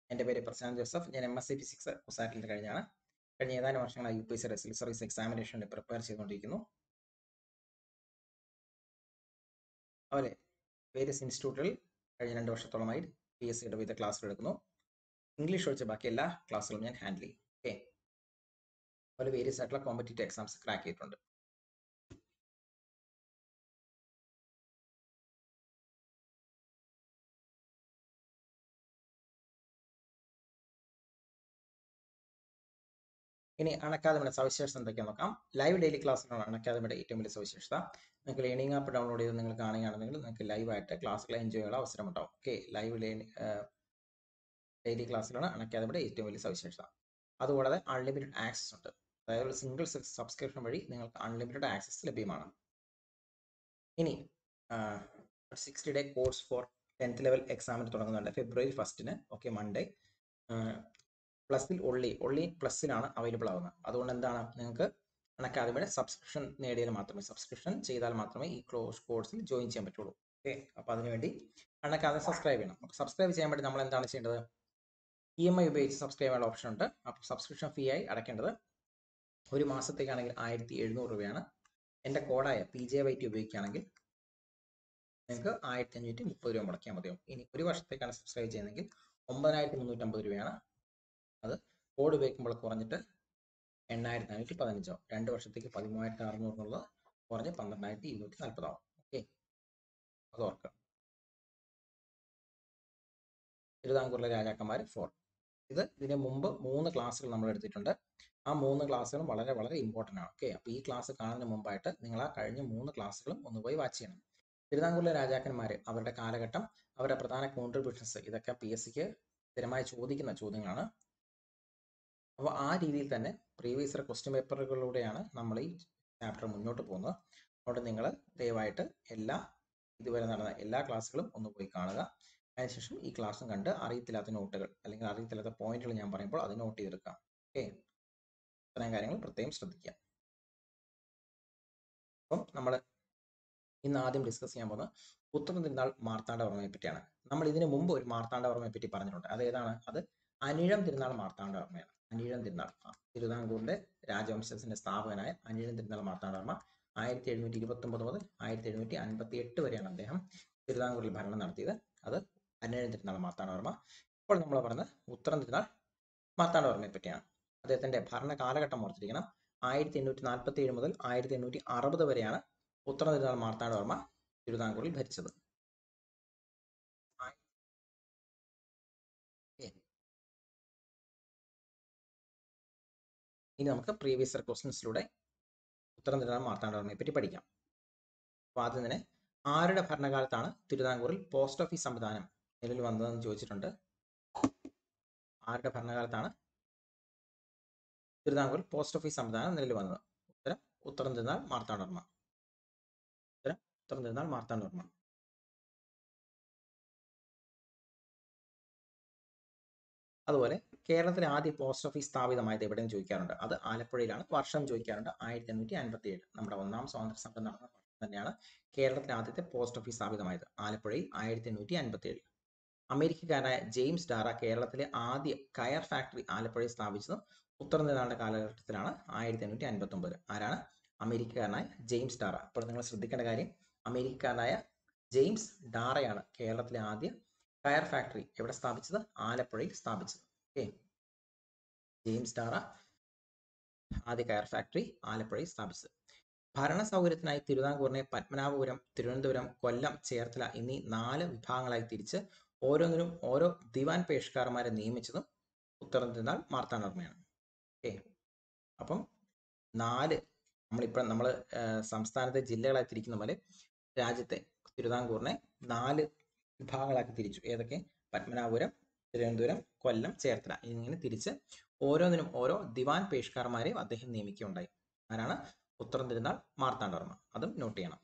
എൻ്റെ പേര് പ്രശാന്ത് ജോസഫ് ഞാൻ എം എസ് സി ഫിസിക്സ് കുസാറ്റിൽ കഴിഞ്ഞാണ് കഴിഞ്ഞ ഏതാനും വർഷങ്ങളായി U P S C civil service എക്സാമിനേഷന് പ്രിപ്പയർ ചെയ്തുകൊണ്ടിരിക്കുന്നു അതുപോലെ വേരിയസ് ഇൻസ്റ്റിറ്റ്യൂട്ടുകളിൽ കഴിഞ്ഞ രണ്ട് വർഷത്തോളമായി പി എസ് സിയുടെ വിവിധ ക്ലാസ്സുകൾ എടുക്കുന്നു ഇംഗ്ലീഷ് ഒഴിച്ച് ബാക്കി എല്ലാ ക്ലാസ്സുകളും ഞാൻ ഹാൻഡിൽ ചെയ്യും ഓക്കെ അതുപോലെ വേരിയസ് ആയിട്ടുള്ള കോമ്പറ്റേറ്റീവ് എക്സാംസ് ക്രാക്ക് ചെയ്തിട്ടുണ്ട് ഇനി അണക്കാദമിയുടെ സവിശേഷത എന്തൊക്കെയാണെന്ന് നോക്കാം ലൈവ് ഡെയിലി ക്ലാസ്സിലാണ് അണക്കാദമിയുടെ ഏറ്റവും വലിയ സവിശേഷത നിങ്ങൾക്ക് ലേണിംഗ് ആപ്പ് ഡൗൺലോഡ് ചെയ്ത് നിങ്ങൾ കാണുകയാണെന്നുണ്ടെങ്കിൽ നിങ്ങൾക്ക് ലൈവായിട്ട് ക്ലാസ്സുകൾ എൻജോയ് ചെയ്യാനുള്ള അവസരം ഉണ്ടാവും ഓക്കെ ലൈവ് ഡെയിലി ക്ലാസ്സിലാണ് അണക്കാദമിയുടെ ഏറ്റവും വലിയ സവിശേഷത അതുകൂടാതെ അൺലിമിറ്റഡ് ആക്സസ് ഉണ്ട് അതായത് ഒരു സിംഗിൾ സബ്സ്ക്രിപ്ഷൻ വഴി നിങ്ങൾക്ക് അൺലിമിറ്റഡ് ആക്സസ് ലഭ്യമാണ് ഇനി sixty day course for tenth level എക്സാമിന് തുടങ്ങുന്നുണ്ട് ഫെബ്രുവരി ഫസ്റ്റിന് ഓക്കെ മൺഡേ പ്ലസിൽ ഒള്ളി ഒള്ളി പ്ലസിലാണ് അവൈലബിൾ ആവുന്നത് അതുകൊണ്ട് എന്താണ് നിങ്ങൾക്ക് അക്കാദമിയുടെ സബ്സ്ക്രിപ്ഷൻ നേടിയാൽ മാത്രമേ സബ്സ്ക്രിപ്ഷൻ ചെയ്താൽ മാത്രമേ ഈ ക്ലോസ് കോഴ്സിൽ ജോയിൻ ചെയ്യാൻ പറ്റുള്ളൂ ഓക്കെ അപ്പോൾ അതിനുവേണ്ടി അക്കാദമി സബ്സ്ക്രൈബ് ചെയ്യണം സബ്സ്ക്രൈബ് ചെയ്യാൻ വേണ്ടി നമ്മൾ എന്താണ് ചെയ്യേണ്ടത് ഇ എം ഐ ഉപയോഗിച്ച് സബ്സ്ക്രൈബ് ചെയ്യാനുള്ള ഓപ്ഷൻ ഉണ്ട് അപ്പോൾ സബ്സ്ക്രിപ്ഷൻ ഫീ ആയി അടയ്ക്കേണ്ടത് ഒരു മാസത്തേക്കാണെങ്കിൽ ആയിരത്തി എഴുന്നൂറ് രൂപയാണ് എൻ്റെ കോഡായ പി ജെ വൈ ടി ഉപയോഗിക്കുകയാണെങ്കിൽ നിങ്ങൾക്ക് ആയിരത്തി അഞ്ഞൂറ്റി മുപ്പത് രൂപ മുടക്കിയാൽ മതിയാവും ഇനി ഒരു വർഷത്തേക്കാണ് സബ്സ്ക്രൈബ് ചെയ്യുന്നതെങ്കിൽ ഒമ്പതിനായിരത്തി മുന്നൂറ്റമ്പത് രൂപയാണ് അത് കോഡ് ഉപയോഗിക്കുമ്പോൾ കുറഞ്ഞിട്ട് എണ്ണായിരത്തി നാനൂറ്റി പതിനഞ്ചോ രണ്ട് വർഷത്തേക്ക് പതിമൂവായിരത്തി അറുന്നൂറ് എന്നുള്ളത് കുറഞ്ഞ് പന്ത്രണ്ടായിരത്തി ഇരുന്നൂറ്റി നാൽപ്പതാവും ഓക്കെ അത് ഓർക്കുക തിരുവിതാംകൂറിലെ രാജാക്കന്മാർ ഫോർ ഇത് ഇതിന് മുമ്പ് മൂന്ന് ക്ലാസ്സുകൾ നമ്മൾ എടുത്തിട്ടുണ്ട് ആ മൂന്ന് ക്ലാസ്സുകളും വളരെ വളരെ ഇമ്പോർട്ടൻ്റ് ആണ് ഓക്കെ അപ്പോൾ ഈ ക്ലാസ് കാണുന്നതിന് മുമ്പായിട്ട് നിങ്ങൾ ആ കഴിഞ്ഞ മൂന്ന് ക്ലാസ്സുകളും ഒന്ന് പോയി വാച്ച് ചെയ്യണം തിരുവിതാംകൂറിലെ രാജാക്കന്മാർ അവരുടെ കാലഘട്ടം അവരുടെ പ്രധാന കോൺട്രിബ്യൂഷൻസ് ഇതൊക്കെ പി എസ് സിക്ക് സ്ഥിരമായി ചോദിക്കുന്ന ചോദ്യങ്ങളാണ് അപ്പോൾ ആ രീതിയിൽ തന്നെ പ്രീവിയസ് ഇയർ ക്വസ്റ്റ്യൻ പേപ്പറുകളിലൂടെയാണ് നമ്മൾ ഈ ചാപ്റ്റർ മുന്നോട്ട് പോകുന്നത് അതുകൊണ്ട് നിങ്ങൾ ദയവായിട്ട് എല്ലാ ഇതുവരെ നടന്ന എല്ലാ ക്ലാസ്സുകളും ഒന്ന് പോയി കാണുക അതിനുശേഷം ഈ ക്ലാസ്സും കണ്ട് അറിയത്തില്ലാത്ത നോട്ടുകൾ അല്ലെങ്കിൽ അറിയത്തില്ലാത്ത പോയിന്റുകൾ ഞാൻ പറയുമ്പോൾ അത് നോട്ട് ചെയ്തെടുക്കാം ഓക്കെ ഇത്രയും കാര്യങ്ങൾ പ്രത്യേകം ശ്രദ്ധിക്കുക അപ്പം നമ്മൾ ഇന്ന് ആദ്യം ഡിസ്കസ് ചെയ്യാൻ പോകുന്നത് പുത്രൻ തിരുനാൾ മാർത്താണ്ഡവർമ്മയെ പറ്റിയാണ് നമ്മൾ ഇതിനു മുമ്പ് ഒരു മാർത്താണ്ഡവർമ്മയെ പറ്റി പറഞ്ഞിട്ടുണ്ട് അത് ഏതാണ് അത് അനിഴം തിരുനാൾ മാർത്താണ്ഡവർമ്മയാണ് അനിഴം തിരുനാൾ തിരുവിതാംകൂറിന്റെ രാജവംശത്തിന്റെ സ്ഥാപകനായ അനിഴം തിരുനാൾ മാർത്താണ്ഡവർമ്മ ആയിരത്തി എഴുന്നൂറ്റി ഇരുപത്തി ഒമ്പത് മുതൽ ആയിരത്തി എഴുന്നൂറ്റി അൻപത്തി എട്ട് വരെയാണ് അദ്ദേഹം തിരുവിതാംകൂറിൽ ഭരണം നടത്തിയത് അത് അനിഴം തിരുനാൾ മാർത്താണ്ഡവർമ്മ ഇപ്പോൾ നമ്മൾ പറഞ്ഞത് ഉത്തരം തിരുനാൾ മാർത്താണ്ഡവർമ്മയെ പറ്റിയാണ് അദ്ദേഹത്തിന്റെ ഭരണ കാലഘട്ടം ഓർത്തിരിക്കണം ആയിരത്തി എണ്ണൂറ്റി നാൽപ്പത്തി ഏഴ് മുതൽ ആയിരത്തി എണ്ണൂറ്റി അറുപത് വരെയാണ് ഉത്തരം തിരുനാൾ മാർത്താണ്ഡവർമ്മ തിരുവിതാംകൂറിൽ ഭരിച്ചത് ഇനി നമുക്ക് പ്രീവിയസ് ഇയർ ക്വസ്റ്റ്യൻസിലൂടെ ഉത്തരം തിരുനാൾ മാർത്താണ്ഡവർമ്മയെ പറ്റി പഠിക്കാം അപ്പോൾ ആദ്യം തന്നെ ആരുടെ ഭരണകാലത്താണ് തിരുവിതാംകൂറിൽ പോസ്റ്റ് ഓഫീസ് സംവിധാനം നിലവിൽ വന്നതെന്ന് ചോദിച്ചിട്ടുണ്ട് ആരുടെ ഭരണകാലത്താണ് തിരുവിതാംകൂറിൽ പോസ്റ്റ് ഓഫീസ് സംവിധാനം നിലവിൽ വന്നത് ഉത്തരം ഉത്തരം തിരുനാൾ മാർത്താണ്ഡവർമ്മ ഉത്തരം ഉത്തരം തിരുനാൾ മാർത്താണ്ഡവർമ്മ അതുപോലെ കേരളത്തിലെ ആദ്യ പോസ്റ്റ് ഓഫീസ് സ്ഥാപിതമായത് എവിടെയും ചോദിക്കാറുണ്ട് അത് ആലപ്പുഴയിലാണ് വർഷം ചോദിക്കാറുണ്ട് ആയിരത്തി എണ്ണൂറ്റി അൻപത്തി ഏഴ് നമ്മുടെ ഒന്നാം സ്വാതന്ത്ര്യ സമരം നടന്ന വർഷം തന്നെയാണ് കേരളത്തിലെ ആദ്യത്തെ പോസ്റ്റ് ഓഫീസ് സ്ഥാപിതമായത് ആലപ്പുഴയിൽ ആയിരത്തി എണ്ണൂറ്റി അൻപത്തി ഏഴ് അമേരിക്കക്കാരനായ ജെയിംസ് ഡാറ കേരളത്തിലെ ആദ്യ കയർ ഫാക്ടറി ആലപ്പുഴയിൽ സ്ഥാപിച്ചത് ഉത്തര നിലാണ്ട കാലഘട്ടത്തിലാണ് ആയിരത്തി എണ്ണൂറ്റി അൻപത്തി ഒമ്പത് ആരാണ് അമേരിക്കക്കാരനായ ജെയിംസ് ഡാറ അപ്പോൾ നിങ്ങൾ ശ്രദ്ധിക്കേണ്ട കാര്യം അമേരിക്കക്കാരനായ ജെയിംസ് ഡാറയാണ് കേരളത്തിലെ ആദ്യ കയർ ഫാക്ടറി എവിടെ സ്ഥാപിച്ചത് ആലപ്പുഴയിൽ സ്ഥാപിച്ചത് ഓക്കെ ജെയിംസ് ഡാറ ആദ്യ കയർ ഫാക്ടറി ആലപ്പുഴയിൽ സ്ഥാപിച്ചത് ഭരണ സൗകര്യത്തിനായി തിരുവിതാംകൂറിനെ പത്മനാഭപുരം തിരുവനന്തപുരം കൊല്ലം ചേർത്തല എന്നീ നാല് വിഭാഗങ്ങളായി തിരിച്ച് ഓരോന്നിനും ഓരോ ദിവാൻ പേഷ്കാർമാരെ നിയമിച്ചതും ഉത്തരം തിരുനാൾ മാർത്താണ്ഡവർമ്മയാണ് ഓക്കെ അപ്പം നാല് നമ്മളിപ്പോൾ നമ്മൾ സംസ്ഥാനത്തെ ജില്ലകളായി തിരിക്കുന്ന പോലെ രാജ്യത്തെ തിരുവിതാംകൂറിനെ നാല് വിഭാഗങ്ങളാക്കി തിരിച്ചു ഏതൊക്കെ പത്മനാഭപുരം തിരുവനന്തപുരം കൊല്ലം ചേർത്തല എന്നിങ്ങനെ തിരിച്ച് ഓരോന്നിനും ഓരോ ദിവാൻ പേഷ്കാർമാരെ അദ്ദേഹം നിയമിക്കുകയുണ്ടായി ആരാണ് ഉത്തരം തിരുനാൾ മാർത്താണ്ഡവർമ്മ അതും നോട്ട് ചെയ്യണം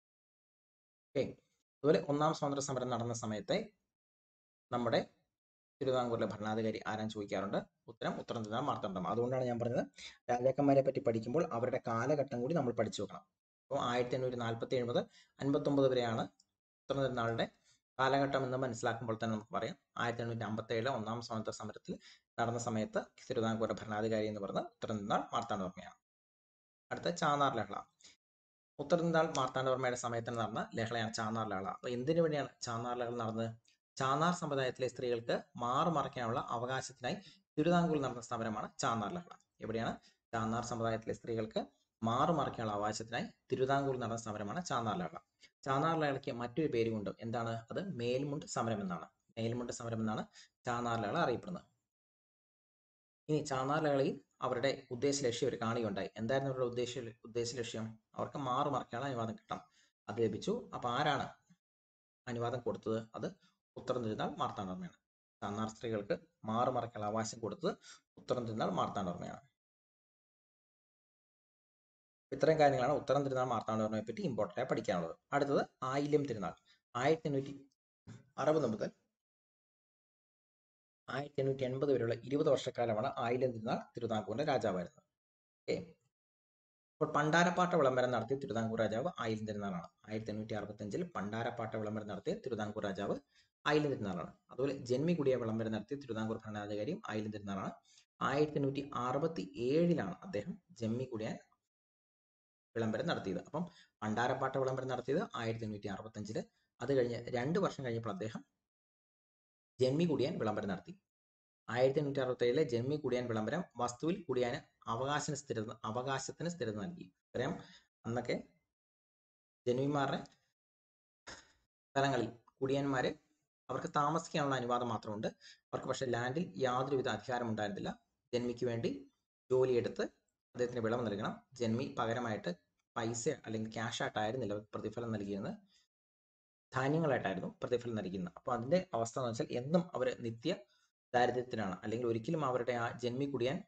ഓക്കെ അതുപോലെ ഒന്നാം സ്വാതന്ത്ര്യ സമരം നടന്ന സമയത്തെ നമ്മുടെ തിരുവിതാംകൂറിലെ ഭരണാധികാരി ആരാൻ ചോദിക്കാറുണ്ട് ഉത്തരം ഉത്തരം തിരുനാൾ മാർത്താണ്ഡവർമ്മ അതുകൊണ്ടാണ് ഞാൻ പറഞ്ഞത് രാജാക്കന്മാരെ പറ്റി പഠിക്കുമ്പോൾ അവരുടെ കാലഘട്ടം കൂടി നമ്മൾ പഠിച്ചു വെക്കണം അപ്പോൾ ആയിരത്തി എണ്ണൂറ്റി നാൽപ്പത്തി ഏഴ് മുതൽ അൻപത്തൊമ്പത് വരെയാണ് ഉത്തരം തിരുനാളിന്റെ കാലഘട്ടം എന്ന് മനസ്സിലാക്കുമ്പോൾ തന്നെ നമുക്ക് പറയാം ആയിരത്തി എണ്ണൂറ്റി അമ്പത്തി ഏഴിലെ ഒന്നാം സ്വാതന്ത്ര്യ സമരത്തിൽ നടന്ന സമയത്ത് തിരുവിതാംകൂർ ഭരണാധികാരി എന്ന് പറയുന്നത് ഉത്തരം തിരുനാൾ മാർത്താണ്ഡവർമ്മയാണ് അടുത്ത ചാന്നാർ ലഹള ഉത്തരം തിരുനാൾ മാർത്താണ്ഡവർമ്മയുടെ സമയത്ത് നടന്ന ലഹളയാണ് ചാന്നാർ ലഹള അപ്പൊ എന്തിനു വേണ്ടിയാണ് ചാന്നാർ ലഹള നടന്നത് ചാന്നാർ സമുദായത്തിലെ സ്ത്രീകൾക്ക് മാറുമറയ്ക്കാനുള്ള അവകാശത്തിനായി തിരുവിതാംകൂറിൽ നടന്ന സമരമാണ് ചാന്നാർ ലഹള എവിടെയാണ് ചാന്നാർ സമുദായത്തിലെ സ്ത്രീകൾക്ക് മാറുമറയ്ക്കാനുള്ള അവകാശത്തിനായി തിരുവിതാംകൂറിൽ നടന്ന സമരമാണ് ചാന്നാർ ലഹള ചാന്നാർ ലഹളയ്ക്ക് മറ്റൊരു പേരുമുണ്ട് എന്താണ് അത് മേൽമുണ്ട് സമരം എന്നാണ് മേൽമുണ്ട് സമരം എന്നാണ് ചാന്നാർ ലഹള അറിയപ്പെടുന്നത് ഇനി ചാന്നാർ ലഹളയിൽ അവരുടെ ഉദ്ദേശ ലക്ഷ്യം ഒരു കാണുകയുണ്ടായി എന്തായിരുന്നു അവരുടെ ഉദ്ദേശ ഉദ്ദേശ ലക്ഷ്യം അവർക്ക് മാറുമറയ്ക്കാനുള്ള അനുവാദം കിട്ടണം അത് ലഭിച്ചു അപ്പൊ ആരാണ് അനുവാദം കൊടുത്തത് അത് ഉത്തരം തിരുനാൾ മാർത്താണ്ഡവർമ്മയാണ് ചാന്നാർ സ്ത്രീകൾക്ക് മാറുമറയ്ക്കാനുള്ള അവകാശം കൊടുത്തത് ഉത്തരം തിരുനാൾ മാർത്താണ്ഡവർമ്മയാണ് ഇത്രയും കാര്യങ്ങളാണ് ഉത്തരം തിരുനാൾ മാർത്താണ്ഡവർമ്മയെ പറ്റി ഇമ്പോർട്ടൻ്റ് ആയി പഠിക്കാനുള്ളത് അടുത്തത് ആയില്യം തിരുനാൾ ആയിരത്തി എണ്ണൂറ്റി അറുപത് മുതൽ ആയിരത്തി എണ്ണൂറ്റി എൺപത് വരെയുള്ള ഇരുപത് വർഷക്കാലമാണ് ആയില്യം തിരുനാൾ തിരുവിതാംകൂറിന്റെ രാജാവായിരുന്നത് ഓക്കെ അപ്പോൾ പണ്ടാരപ്പാട്ട വിളംബരം നടത്തിയ തിരുവിതാംകൂർ രാജാവ് ആയില്യം തിരുനാളാണ് ആയിരത്തി എണ്ണൂറ്റി അറുപത്തി അഞ്ചിൽ പണ്ടാരപ്പാട്ട വിളംബരം നടത്തിയ തിരുവിതാംകൂർ രാജാവ് ആയില്യം തിരുനാളാണ് അതുപോലെ ജന്മികുടിയ വിളംബരം നടത്തിയ തിരുവിതാംകൂർ ഭരണാധികാരിയും ആയില്യം തിരുനാളാണ് ആയിരത്തി എണ്ണൂറ്റി അറുപത്തി ഏഴിലാണ് അദ്ദേഹം ജമ്മിക്കുടിയ വിളംബരം നടത്തിയത് അപ്പം പണ്ടാരപ്പാട്ട വിളംബരം നടത്തിയത് ആയിരത്തി എണ്ണൂറ്റി അറുപത്തി അഞ്ചില് അത് കഴിഞ്ഞ് രണ്ട് വർഷം കഴിഞ്ഞപ്പോൾ അദ്ദേഹം ജന്മി കുടിയാൻ വിളംബരം നടത്തി ആയിരത്തി എണ്ണൂറ്റി അറുപത്തി ഏഴിലെ ജന്മി കുടിയാൻ വിളംബരം വസ്തുവിൽ കുടിയാന് അവകാശത്തിന് സ്ഥിരത അവകാശത്തിന് സ്ഥിരത നൽകി അറിയാം അന്നൊക്കെ ജന്മിമാരുടെ സ്ഥലങ്ങളിൽ കുടിയാന്മാര് അവർക്ക് താമസിക്കാനുള്ള അനുവാദം മാത്രമുണ്ട് അവർക്ക് പക്ഷെ ലാൻഡിൽ യാതൊരുവിധ അധികാരം ഉണ്ടായിരുന്നില്ല ജന്മിക്ക് വേണ്ടി ജോലിയെടുത്ത് അദ്ദേഹത്തിന് വിളവ് നൽകണം ജന്മി പകരമായിട്ട് പൈസ അല്ലെങ്കിൽ ക്യാഷ് ആയിട്ടായിരുന്നില്ല പ്രതിഫലം നൽകിയിരുന്നത് ധാന്യങ്ങളായിട്ടായിരുന്നു പ്രതിഫലം നൽകിയിരുന്നത് അപ്പോൾ അതിന്റെ അവസ്ഥ എന്ന് വെച്ചാൽ എന്നും അവർ നിത്യ ദാരിദ്ര്യത്തിലാണ് അല്ലെങ്കിൽ ഒരിക്കലും അവരുടെ ആ ജന്മി കുടിയാൻ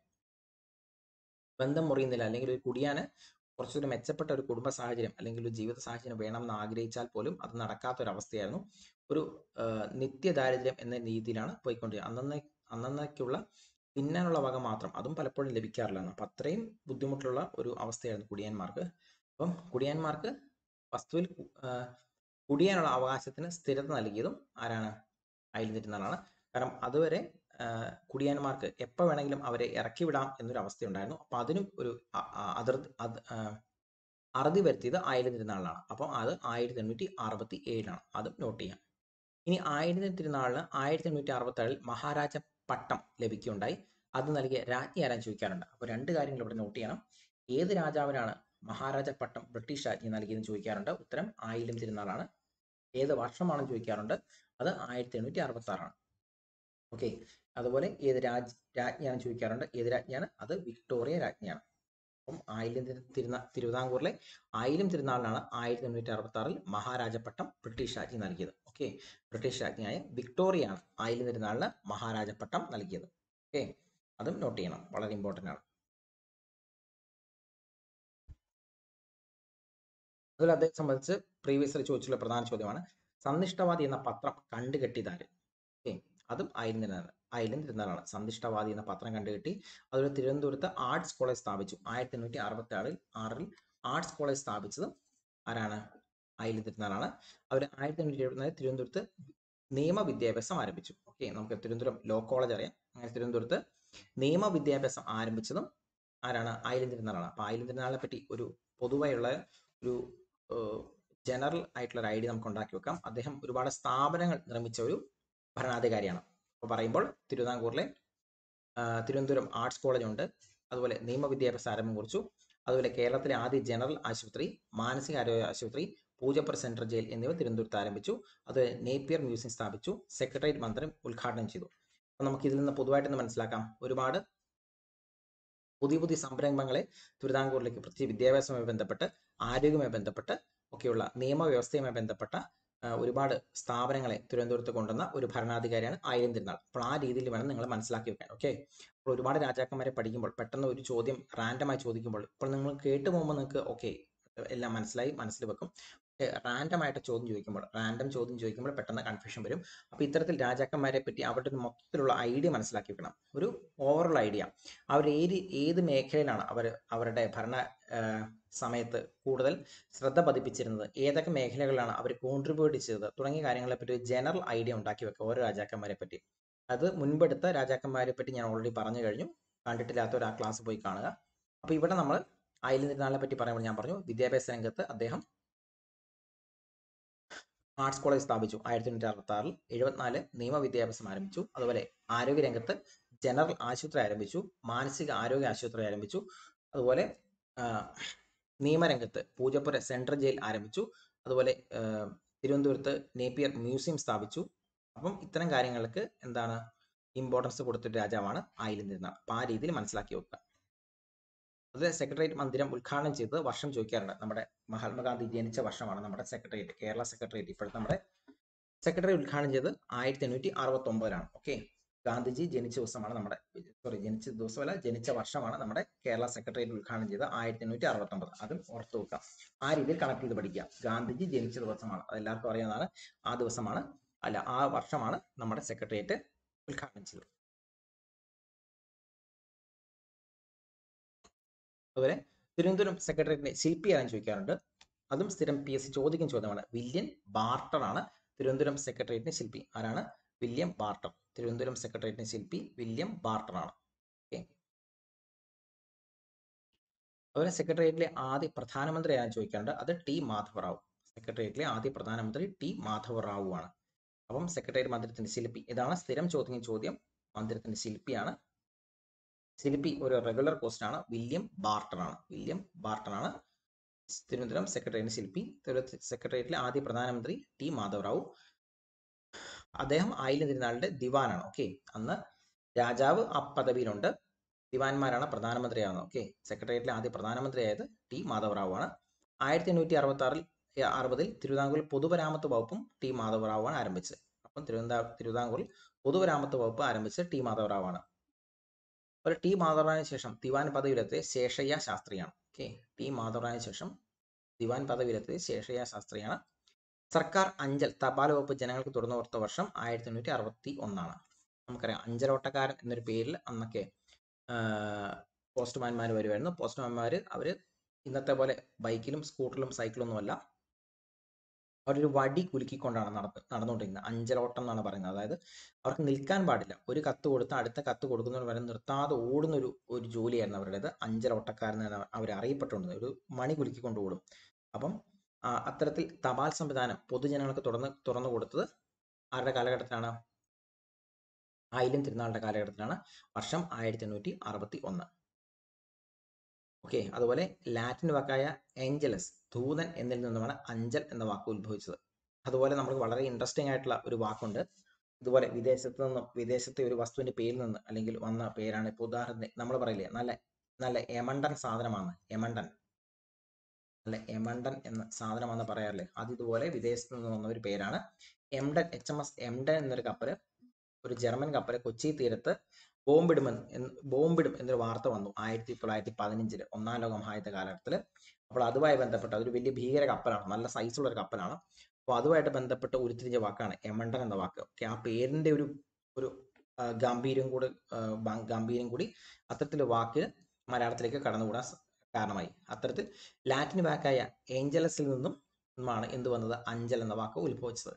ബന്ധം മുറിയുന്നില്ല അല്ലെങ്കിൽ ഒരു കുടിയാന് കുറച്ചുകൂടി മെച്ചപ്പെട്ട ഒരു കുടുംബ സാഹചര്യം അല്ലെങ്കിൽ ഒരു ജീവിത സാഹചര്യം വേണമെന്ന് ആഗ്രഹിച്ചാൽ പോലും അത് നടക്കാത്ത ഒരു അവസ്ഥയായിരുന്നു ഒരു നിത്യ ദാരിദ്ര്യം എന്ന രീതിയിലാണ് പോയിക്കൊണ്ടിരിക്കുന്നത് അന്നേ അന്നേക്കുള്ള തിന്നാനുള്ള വക മാത്രം അതും പലപ്പോഴും ലഭിക്കാറില്ല അപ്പം അത്രയും ബുദ്ധിമുട്ടുള്ള ഒരു അവസ്ഥയായിരുന്നു കുടിയാന്മാർക്ക് അപ്പം കുടിയാന്മാർക്ക് വസ്തുവിൽ കുടിയാനുള്ള അവകാശത്തിന് സ്ഥിരത നൽകിയതും ആരാണ് അയൽ തിരുനാളാണ് കാരണം അതുവരെ കുടിയാന്മാർക്ക് എപ്പോൾ വേണമെങ്കിലും അവരെ ഇറക്കി വിടാം എന്നൊരു അവസ്ഥയുണ്ടായിരുന്നു അപ്പൊ അതിനും ഒരു അതിർത്തി അറുതി വരുത്തിയത് ആയിരം തിരുനാളിലാണ് അപ്പം അത് ആയിരത്തി എണ്ണൂറ്റി അറുപത്തി ഏഴിലാണ് അതും നോട്ട് ചെയ്യാം ഇനി ആയിരത്തി തിരുനാളിന് ആയിരത്തി എണ്ണൂറ്റി അറുപത്തി ഏഴിൽ മഹാരാജ പട്ടം ലഭിക്കുകയുണ്ടായി അത് നൽകിയ രാജ്ഞി ആരാൻ ചോദിക്കാറുണ്ട് അപ്പോൾ രണ്ട് കാര്യങ്ങൾ ഇവിടെ നോട്ട് ചെയ്യണം ഏത് രാജാവിനാണ് മഹാരാജ പട്ടം ബ്രിട്ടീഷ് രാജ്ഞി നൽകിയെന്ന് ചോദിക്കാറുണ്ട് ഉത്തരം ആയിരം തിരുനാളാണ് ഏത് വർഷമാണെന്ന് ചോദിക്കാറുണ്ട് അത് ആയിരത്തി എണ്ണൂറ്റി അറുപത്തി ആറാണ് ഓക്കെ അതുപോലെ ഏത് രാജ് രാജ്ഞിയാണ് ചോദിക്കാറുണ്ട് ഏത് രാജ്ഞിയാണ് അത് വിക്ടോറിയ രാജ്ഞിയാണ് അപ്പം ആയിരം തിരുനാ തിരുവിതാംകൂറിലെ ആയിരം തിരുനാളിനാണ് ആയിരത്തി എണ്ണൂറ്റി അറുപത്തി ആറിൽ മഹാരാജപട്ടം ബ്രിട്ടീഷ് രാജ്ഞി നൽകിയത് ഓക്കെ ബ്രിട്ടീഷ് രാജ്ഞിയായ വിക്ടോറിയയാണ് ആയിരം തിരുനാളിന് മഹാരാജപട്ടം നൽകിയത് ഓക്കെ അതും നോട്ട് ചെയ്യണം വളരെ ഇമ്പോർട്ടൻ്റ് ആണ് അതുപോലെ അദ്ദേഹത്തെ സംബന്ധിച്ച് പ്രീവിയസ്ലി ചോദിച്ചുള്ള പ്രധാന ചോദ്യമാണ് സന്നിഷ്ഠവാദി എന്ന പത്രം കണ്ടുകെട്ടിയതാര് ഓക്കെ അതും ആയിരം തിരുനാൾ ആയിരം തിരുനാളാണ് സന്ദിഷ്ടവാദി എന്ന പത്രം കണ്ടുകെട്ടി അതുപോലെ തിരുവനന്തപുരത്ത് ആർട്സ് കോളേജ് സ്ഥാപിച്ചു ആയിരത്തി എണ്ണൂറ്റി അറുപത്തി ആറിൽ ആറിൽ ആർട്സ് കോളേജ് സ്ഥാപിച്ചത് ആരാണ് ആയിരം തിരുനാളാണ് അവർ ആയിരത്തി എണ്ണൂറ്റി എഴുപത്തിനാല് തിരുവനന്തപുരത്ത് നിയമ വിദ്യാഭ്യാസം ആരംഭിച്ചു ഓക്കെ നമുക്ക് തിരുവനന്തപുരം ലോ കോളേജ് അറിയാം അങ്ങനെ തിരുവനന്തപുരത്ത് നിയമ വിദ്യാഭ്യാസം ആരംഭിച്ചതും ആരാണ് ആയിരം തിരുനാളാണ് അപ്പൊ ആയിരം തിരുനാളിനെ പറ്റി ഒരു പൊതുവായുള്ള ഒരു ജനറൽ ആയിട്ടുള്ള ഒരു ഐഡിയ നമുക്ക് ഉണ്ടാക്കി വെക്കാം അദ്ദേഹം ഒരുപാട് സ്ഥാപനങ്ങൾ നിർമ്മിച്ച ഒരു ഭരണാധികാരിയാണ് അപ്പോൾ പറയുമ്പോൾ തിരുവിതാംകൂറിലെ തിരുവനന്തപുരം ആർട്സ് കോളേജ് ഉണ്ട് അതുപോലെ നിയമവിദ്യാഭ്യാസ ആരംഭം കുറിച്ചു അതുപോലെ കേരളത്തിലെ ആദ്യ ജനറൽ ആശുപത്രി മാനസികാരോഗ്യ ആശുപത്രി പൂജപ്പുര സെൻട്രൽ ജയിൽ എന്നിവ തിരുവനന്തപുരത്ത് ആരംഭിച്ചു അത് നേപ്പിയർ മ്യൂസിയം സ്ഥാപിച്ചു സെക്രട്ടേറിയറ്റ് മന്ദിരം ഉദ്ഘാടനം ചെയ്തു അപ്പോൾ നമുക്ക് ഇതിൽ നിന്ന് പൊതുവായിട്ടൊന്ന് മനസ്സിലാക്കാം ഒരുപാട് പുതിയ പുതിയ സംരംഭങ്ങളെ തിരുവിതാംകൂറിലേക്ക് പ്രത്യേകിച്ച് വിദ്യാഭ്യാസവുമായി ബന്ധപ്പെട്ട് ആരോഗ്യവുമായി ബന്ധപ്പെട്ട് ഒക്കെയുള്ള നിയമവ്യവസ്ഥയുമായി ബന്ധപ്പെട്ട ഒരുപാട് സ്ഥാപനങ്ങളെ തിരുവനന്തപുരത്ത് കൊണ്ടുവന്ന ഒരു ഭരണാധികാരിയാണ് ആയിരം തിരുനാൾ അപ്പോൾ ആ രീതിയിൽ വേണം നിങ്ങൾ മനസ്സിലാക്കി വെക്കാൻ ഓക്കെ അപ്പോൾ ഒരുപാട് രാജാക്കന്മാരെ പഠിക്കുമ്പോൾ പെട്ടെന്ന് ഒരു ചോദ്യം റാൻഡമായി ചോദിക്കുമ്പോൾ ഇപ്പോൾ നിങ്ങൾ കേട്ടു പോകുമ്പോൾ നിങ്ങൾക്ക് ഓക്കെ എല്ലാം മനസ്സിലായി മനസ്സിൽ വെക്കും റാൻഡം ആയിട്ട് ചോദ്യം ചോദിക്കുമ്പോൾ റാൻഡം ചോദ്യം ചോദിക്കുമ്പോൾ പെട്ടെന്ന് കൺഫ്യൂഷൻ വരും അപ്പോൾ ഇത്തരത്തിൽ രാജാക്കന്മാരെ പറ്റി അവരുടെ ഒരു മൊത്തത്തിലുള്ള ഐഡിയ മനസ്സിലാക്കി വെക്കണം ഒരു ഓവറോൾ ഐഡിയ അവർ ഏത് ഏത് മേഖലയിലാണ് അവർ അവരുടെ ഭരണ ആ, സമയത്ത് കൂടുതൽ ശ്രദ്ധ പതിപ്പിച്ചിരുന്നത് ഏതൊക്കെ മേഖലകളിലാണ് അവർ കോൺട്രിബ്യൂട്ട് ചെയ്തത് തുടങ്ങിയ കാര്യങ്ങളെ പറ്റി ഒരു ജനറൽ ഐഡിയ ഉണ്ടാക്കി വെക്കുക ഓരോ രാജാക്കന്മാരെ പറ്റി അത് മുൻപെടുത്ത രാജാക്കന്മാരെ പറ്റി ഞാൻ ഓൾറെഡി പറഞ്ഞു കഴിഞ്ഞു കണ്ടിട്ടില്ലാത്തവർ ആ ക്ലാസ് പോയി കാണുക അപ്പോൾ ഇവിടെ നമ്മൾ അയൽ തിരുനാളിനെ പറ്റി പറയുമ്പോൾ ഞാൻ പറഞ്ഞു വിദ്യാഭ്യാസ രംഗത്ത് അദ്ദേഹം ആർട്സ് കോളേജ് സ്ഥാപിച്ചു ആയിരത്തി തൊണ്ണൂറ്റി അറുപത്തി ആറിൽ എഴുപത്തിനാല് നിയമവിദ്യാഭ്യാസം ആരംഭിച്ചു അതുപോലെ ആരോഗ്യ രംഗത്ത് ജനറൽ ആശുപത്രി ആരംഭിച്ചു മാനസിക ആരോഗ്യ ആശുപത്രി ആരംഭിച്ചു അതുപോലെ ആ, നിയമരംഗത്ത് പൂജപ്പുര സെൻട്രൽ ജയിൽ ആരംഭിച്ചു അതുപോലെ ആ, തിരുവനന്തപുരത്ത് നേപ്പിയർ മ്യൂസിയം സ്ഥാപിച്ചു അപ്പം ഇത്തരം കാര്യങ്ങൾക്ക് എന്താണ് ഇമ്പോർട്ടൻസ് കൊടുത്തൊരു രാജാവാണ് ആയിരം തിരുനാൾ അപ്പം ആ രീതിയിൽ മനസ്സിലാക്കി വെക്കുക അത് സെക്രട്ടേറിയറ്റ് മന്ദിരം ഉദ്ഘാടനം ചെയ്തത് വർഷം ചോദിക്കാറുണ്ട് നമ്മുടെ മഹാത്മാഗാന്ധി ജനിച്ച വർഷമാണ് നമ്മുടെ സെക്രട്ടേറിയറ്റ് കേരള സെക്രട്ടേറിയറ്റ് ഇപ്പോഴത്തെ നമ്മുടെ സെക്രട്ടറി ഉദ്ഘാടനം ചെയ്തത് ആയിരത്തി എണ്ണൂറ്റി അറുപത്തി ഒമ്പതിലാണ് ഓക്കെ ഗാന്ധിജി ജനിച്ച ദിവസമാണ് നമ്മുടെ സോറി ജനിച്ച ദിവസമല്ല ജനിച്ച വർഷമാണ് നമ്മുടെ കേരള സെക്രട്ടേറിയറ്റ് ഉദ്ഘാടനം ചെയ്തത് ആയിരത്തി എണ്ണൂറ്റി അറുപത്തി ഒമ്പത് അതും ഓർത്ത് വെക്കാം ആ രീതിയിൽ കണക്ട് ചെയ്ത് പഠിക്കുക ഗാന്ധിജി ജനിച്ച ദിവസമാണ് അത് എല്ലാവർക്കും അറിയാവുന്നതാണ് ആ ദിവസമാണ് അല്ല ആ വർഷമാണ് നമ്മുടെ സെക്രട്ടേറിയറ്റ് ഉദ്ഘാടനം ചെയ്തത് അതുപോലെ തിരുവനന്തപുരം സെക്രട്ടേറിയറ്റിന്റെ ശില്പി ആരാൻ ചോദിക്കാറുണ്ട് അതും സ്ഥിരം പി എസ് സി ചോദിക്കുന്ന ചോദ്യമാണ് വില്യം ബാർട്ടർ ആണ് തിരുവനന്തപുരം സെക്രട്ടേറിയറ്റിന്റെ ശില്പി ആരാണ് വില്യം ബാർട്ടർ തിരുവനന്തപുരം സെക്രട്ടേറിയറ്റിന്റെ ശില്പി വില്യം ബാർട്ടർ ആണ് ഓക്കെ അതുപോലെ സെക്രട്ടേറിയറ്റിലെ ആദ്യ പ്രധാനമന്ത്രി ആരാൻ ചോദിക്കാറുണ്ട് അത് ടി മാധവറാവു സെക്രട്ടേറിയറ്റിലെ ആദ്യ പ്രധാനമന്ത്രി ടി മാധവറാവു ആണ് അപ്പം സെക്രട്ടേറിയറ്റ് മന്ദിരത്തിന്റെ ശില്പി ഇതാണ് സ്ഥിരം ചോദിക്കുന്ന ചോദ്യം മന്ദിരത്തിന്റെ ശില്പിയാണ് ശില്പി ഒരു റെഗുലർ പോസ്റ്റ് ആണ് വില്യം ബാർട്ടൺ ആണ് വില്യം ബാർട്ടൺ ആണ് തിരുവനന്തപുരം സെക്രട്ടേറിയറ്റ് ശില്പി തിരുവനന്തപുരം സെക്രട്ടേറിയറ്റിലെ ആദ്യ പ്രധാനമന്ത്രി ടി മാധവറാവു അദ്ദേഹം ആയിരം തിരുനാളിന്റെ ദിവാനാണ് ഓക്കെ അന്ന് രാജാവ് ആ പദവിയിലുണ്ട് ദിവാൻമാരാണ് പ്രധാനമന്ത്രിയാവുന്നത് ഓക്കെ സെക്രട്ടേറിയറ്റിലെ ആദ്യ പ്രധാനമന്ത്രിയായത് ടി മാധവറാവു ആണ് ആയിരത്തി എണ്ണൂറ്റി അറുപത്തി ആറിൽ അറുപതിൽ തിരുവിതാംകൂറിൽ പൊതുമരാമത്ത് വകുപ്പും ടി മാധവറാവു ആണ് ആരംഭിച്ചത് അപ്പം തിരുവനന്ത തിരുവിതാംകൂറിൽ പൊതുമരാമത്ത് വകുപ്പ് ആരംഭിച്ചത് ടി മാധവറാവു ആണ് ഒരു ടി മാധവറാവിന് ശേഷം ദിവാൻ പദവിയിലെത്തിയ ശേഷയ്യ ശാസ്ത്രിയാണ് ഓക്കെ ടി മാധവറാവിന് ശേഷം ദിവാൻ പദവിയിലെത്തിയ ശേഷയ്യ ശാസ്ത്രിയാണ് സർക്കാർ അഞ്ചൽ തപാൽ വകുപ്പ് ജനങ്ങൾക്ക് തുറന്നു കൊടുത്ത വർഷം ആയിരത്തി എണ്ണൂറ്റി അറുപത്തി ഒന്നാണ് നമുക്കറിയാം അഞ്ചലോട്ടക്കാരൻ എന്നൊരു പേരിൽ അന്നൊക്കെ പോസ്റ്റ്മാൻമാർ വരുമായിരുന്നു പോസ്റ്റ്മാൻമാർ അവർ ഇന്നത്തെ പോലെ ബൈക്കിലും സ്കൂട്ടറിലും സൈക്കിളും ഒന്നുമല്ല അവരൊരു വടി കുലുക്കിക്കൊണ്ടാണ് നടന്ന് നടന്നുകൊണ്ടിരുന്നത് അഞ്ചലോട്ടം എന്നാണ് പറയുന്നത് അതായത് അവർക്ക് നിൽക്കാൻ പാടില്ല ഒരു കത്ത് കൊടുത്ത് അടുത്ത കത്ത് കൊടുക്കുന്നവർ വരെ നിർത്താതെ ഓടുന്ന ഒരു ഒരു ജോലിയായിരുന്നു അവരുടേത് അഞ്ചലോട്ടക്കാരൻ എന്ന് അവർ അറിയപ്പെട്ടുകൊണ്ടിരുന്നത് ഒരു മണി കുലുക്കിക്കൊണ്ട് ഓടും അപ്പം ആ, അത്തരത്തിൽ തപാൽ സംവിധാനം പൊതുജനങ്ങൾക്ക് തുറന്ന് തുറന്നു കൊടുത്തത് ആരുടെ കാലഘട്ടത്തിലാണ് ആയിരം തിരുനാളിന്റെ കാലഘട്ടത്തിലാണ് വർഷം ആയിരത്തി എണ്ണൂറ്റി അറുപത്തി ഒന്ന് ഓക്കെ അതുപോലെ ലാറ്റിൻ വാക്കായ ഏഞ്ചലസ് ദൂതൻ എന്നതിൽ നിന്നുമാണ് അഞ്ചൽ എന്ന വാക്ക് ഉത്ഭവിച്ചത് അതുപോലെ നമുക്ക് വളരെ ഇൻട്രസ്റ്റിംഗ് ആയിട്ടുള്ള ഒരു വാക്കുണ്ട് ഇതുപോലെ വിദേശത്ത് നിന്നും വിദേശത്തെ ഒരു വസ്തുവിന്റെ പേരിൽ നിന്ന് അല്ലെങ്കിൽ വന്ന പേരാണ് ഇപ്പോൾ ഉദാഹരണത്തിന് നമ്മൾ പറയില്ലേ നല്ല നല്ല എമണ്ടൻ സാധനമാണ് എമണ്ടൻ നല്ല എമണ്ടൻ എന്ന സാധനമാണെന്ന് പറയാറില്ലേ അത് ഇതുപോലെ വിദേശത്ത് നിന്ന് വന്ന ഒരു പേരാണ് Emden H M S Emden എന്നൊരു കപ്പല് ഒരു ജർമ്മൻ കപ്പല് കൊച്ചി തീരത്ത് ബോംബിടുമെന്ന് എന്ന് ബോംബിടും എന്നൊരു വാർത്ത വന്നു ആയിരത്തി തൊള്ളായിരത്തി പതിനഞ്ചില് ഒന്നാം ലോക മഹായുദ്ധ കാലഘട്ടത്തിൽ അപ്പോൾ അതുമായി ബന്ധപ്പെട്ട് അതൊരു വലിയ ഭീകര കപ്പലാണ് നല്ല സൈസുള്ള ഒരു കപ്പലാണ് അപ്പോൾ അതുമായിട്ട് ബന്ധപ്പെട്ട് ഉരുത്തിരിഞ്ഞ വാക്കാണ് എമണ്ടൻ എന്ന വാക്ക് ഓക്കെ ആ പേരിന്റെ ഒരു ഒരു ആ, ഗാംഭീര്യം കൂടി ആ, ബ- ഗാംഭീര്യം കൂടി അത്തരത്തിലൊരു വാക്ക് മലയാളത്തിലേക്ക് കടന്നുകൂടാൻ സ- കാരണമായി അത്തരത്തിൽ ലാറ്റിൻ വാക്കായ ഏഞ്ചലസിൽ നിന്നും നിന്നുമാണ് എന്ത് വന്നത് അഞ്ചൽ എന്ന വാക്ക് ഉത്ഭവിച്ചത്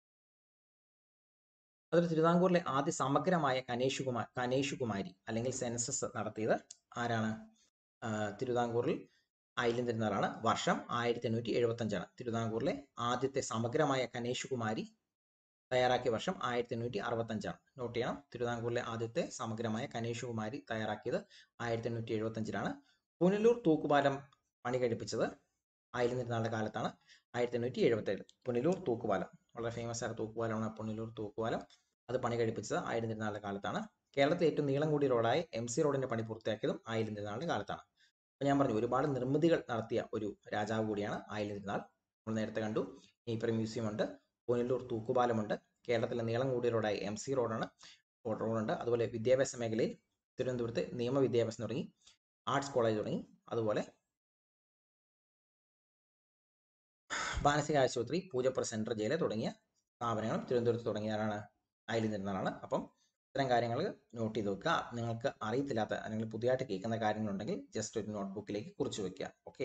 അതിൽ തിരുവിതാംകൂറിലെ ആദ്യ സമഗ്രമായ കനേഷുകുമാർ കനേഷുകുമാരി അല്ലെങ്കിൽ സെൻസസ് നടത്തിയത് ആരാണ് ആ, തിരുവിതാംകൂറിൽ ആയില്യം തിരുനാളാണ് വർഷം ആയിരത്തി എണ്ണൂറ്റി എഴുപത്തി അഞ്ചാണ് തിരുവിതാംകൂറിലെ ആദ്യത്തെ സമഗ്രമായ കനേഷുകുമാരി തയ്യാറാക്കിയ വർഷം ആയിരത്തി എണ്ണൂറ്റി അറുപത്തി അഞ്ചാണ് നോട്ട് ചെയ്യണം തിരുവിതാംകൂറിലെ ആദ്യത്തെ സമഗ്രമായ കനേഷുകുമാരി തയ്യാറാക്കിയത് ആയിരത്തി എണ്ണൂറ്റി എഴുപത്തി അഞ്ചിലാണ് പുനലൂർ തൂക്കുപാലം പണി കഴിപ്പിച്ചത് ആയിരം തിരുനാളിന്റെ കാലത്താണ് ആയിരത്തി എണ്ണൂറ്റി എഴുപത്തി ഏഴ് പുനലൂർ തൂക്കുപാലം വളരെ ഫേമസ് ആയ തൂക്കുപാലമാണ് പുനലൂർ തൂക്കുപാലം അത് പണി കഴിപ്പിച്ചത് ആയിരം തിരുനാളിന്റെ കാലത്താണ് കേരളത്തിലെ ഏറ്റവും നീളം കൂടിയ റോഡായ എം സി റോഡിന്റെ പണി പൂർത്തിയാക്കിയതും ആയിരം തിരുനാളിന്റെ കാലത്താണ് അപ്പോൾ ഞാൻ പറഞ്ഞു ഒരുപാട് നിർമ്മിതികൾ നടത്തിയ ഒരു രാജാവ് കൂടിയാണ് ആയിരം തിരുനാൾ നമ്മൾ നേരത്തെ കണ്ടു നേപ്പർ മ്യൂസിയം ഉണ്ട് പുനലൂർ തൂക്കുപാലമുണ്ട് കേരളത്തിലെ നീളം കൂടിയ റോഡായ എം സി റോഡാണ് റോഡുണ്ട് അതുപോലെ വിദ്യാഭ്യാസ മേഖലയിൽ തിരുവനന്തപുരത്ത് നിയമവിദ്യാഭ്യാസം തുടങ്ങി ആർട്സ് കോളേജ് തുടങ്ങി അതുപോലെ മാനസിക ആശുപത്രി പൂജപ്പുര സെൻട്രൽ ജയില് തുടങ്ങിയ സ്ഥാപനങ്ങളും തിരുവനന്തപുരത്ത് തുടങ്ങിയവരാണ് അതിൽ നിന്നാണ് അപ്പം ഇത്തരം കാര്യങ്ങൾ നോട്ട് ചെയ്ത് വെക്കുക നിങ്ങൾക്ക് അറിയത്തില്ലാത്ത അല്ലെങ്കിൽ പുതിയതായിട്ട് കേൾക്കുന്ന കാര്യങ്ങളുണ്ടെങ്കിൽ ജസ്റ്റ് ഒരു നോട്ട്ബുക്കിലേക്ക് കുറിച്ച് വെക്കുക ഓക്കെ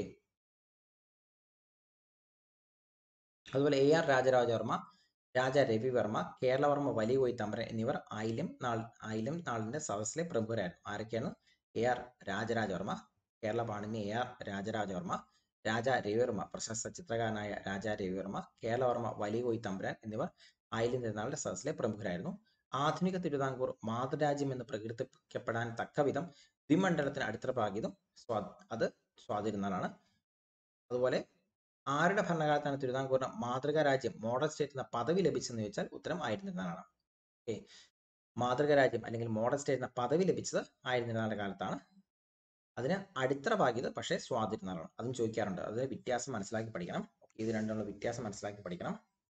അതുപോലെ എ ആർ രാജരാജവർമ്മ രാജ രവിവർമ്മ കേരളവർമ്മ വലിയ കോയി തമ്പരൻ എന്നിവർ ആയില്യം നാൾ ആയില്യം നാളിന്റെ സദസ്സിലെ പ്രമുഖരായിരുന്നു ആരൊക്കെയാണ് A R Rajaraja Varma Kerala Panini A R Rajaraja Varma Raja Ravi Varma പ്രശസ്ത ചിത്രകാരനായ രാജ രവിവർമ്മ കേരളവർമ്മ വലിയ കോയി തമ്പുരാൻ എന്നിവർ ആയില്യം തിരുനാളിന്റെ സദസ്സിലെ പ്രമുഖരായിരുന്നു ആധുനിക തിരുവിതാംകൂർ മാതൃരാജ്യം എന്ന് പ്രകീർത്തിക്കപ്പെടാൻ തക്കവിധം ദ്വിമണ്ഡലത്തിന് അടിത്തറ പാകിയതും സ്വാ അത് സ്വാതിരുന്നാളാണ് അതുപോലെ ആരുടെ ഭരണകാലത്താണ് തിരുവിതാംകൂറിന് മാതൃകാ രാജ്യം മോഡൽ സ്റ്റേറ്റ് എന്ന പദവി ലഭിച്ചതെന്ന് ചോദിച്ചാൽ ഉത്തരം ആയിരുന്നിരുന്നാളാണ് ഓക്കെ മാതൃകാ രാജ്യം അല്ലെങ്കിൽ മോഡൽ സ്റ്റേറ്റ് എന്ന പദവി ലഭിച്ചത് ആയിരുന്നിരുന്നാളുടെ കാലത്താണ് അതിന് അടിത്തറ പാകിയത് പക്ഷേ സ്വാതിരുന്നാളാണ് അതും ചോദിക്കാറുണ്ട് അതിന് വ്യത്യാസം മനസ്സിലാക്കി പഠിക്കണം ഇത് രണ്ടുമുള്ള വ്യത്യാസം മനസ്സിലാക്കി പഠിക്കണം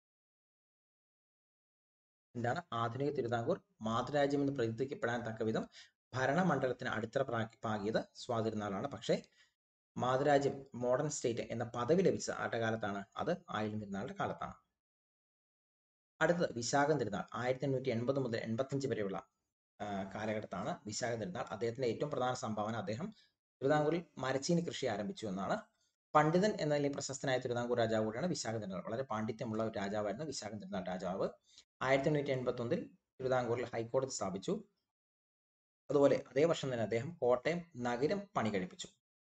എന്താണ് ആധുനിക തിരുവിതാംകൂർ മാതൃരാജ്യം എന്ന് പ്രകീർത്തിക്കപ്പെടാൻ തക്ക വിധം ഭരണമണ്ഡലത്തിന് അടിത്തറ പ്രാ- പാകിയത് സ്വാതിരുന്നാളാണ് പക്ഷേ മാതൃരാജ്യം മോഡേൺ സ്റ്റേറ്റ് എന്ന പദവി ലഭിച്ച ആരുടെ കാലത്താണ് അത് ആയിരം തിരുനാളുടെ കാലത്താണ് അടുത്തത് വിശാഖം തിരുനാൾ ആയിരത്തി എണ്ണൂറ്റി എൺപത് മുതൽ എൺപത്തഞ്ച് വരെയുള്ള ആ, കാലഘട്ടത്താണ് വിശാഖ തിരുനാൾ അദ്ദേഹത്തിന്റെ ഏറ്റവും പ്രധാന സംഭാവന അദ്ദേഹം തിരുവിതാംകൂറിൽ മരച്ചീനി കൃഷി ആരംഭിച്ചു എന്നാണ് പണ്ഡിതൻ എന്ന നിലയിൽ പ്രശസ്തനായ തിരുവിതാംകൂർ രാജാവ് കൂടിയാണ് വിശാഖ തിരുനാൾ വളരെ പാണ്ഡിത്യമുള്ള ഒരു രാജാവായിരുന്നു വിശാഖ തിരുനാൾ രാജാവ് ആയിരത്തി എണ്ണൂറ്റി എൺപത്തി ഒന്നിൽ തിരുവിതാംകൂറിൽ ഹൈക്കോടതി സ്ഥാപിച്ചു അതുപോലെ അതേ വർഷം തന്നെ അദ്ദേഹം കോട്ടയം നഗരം പണി കഴിപ്പിച്ചു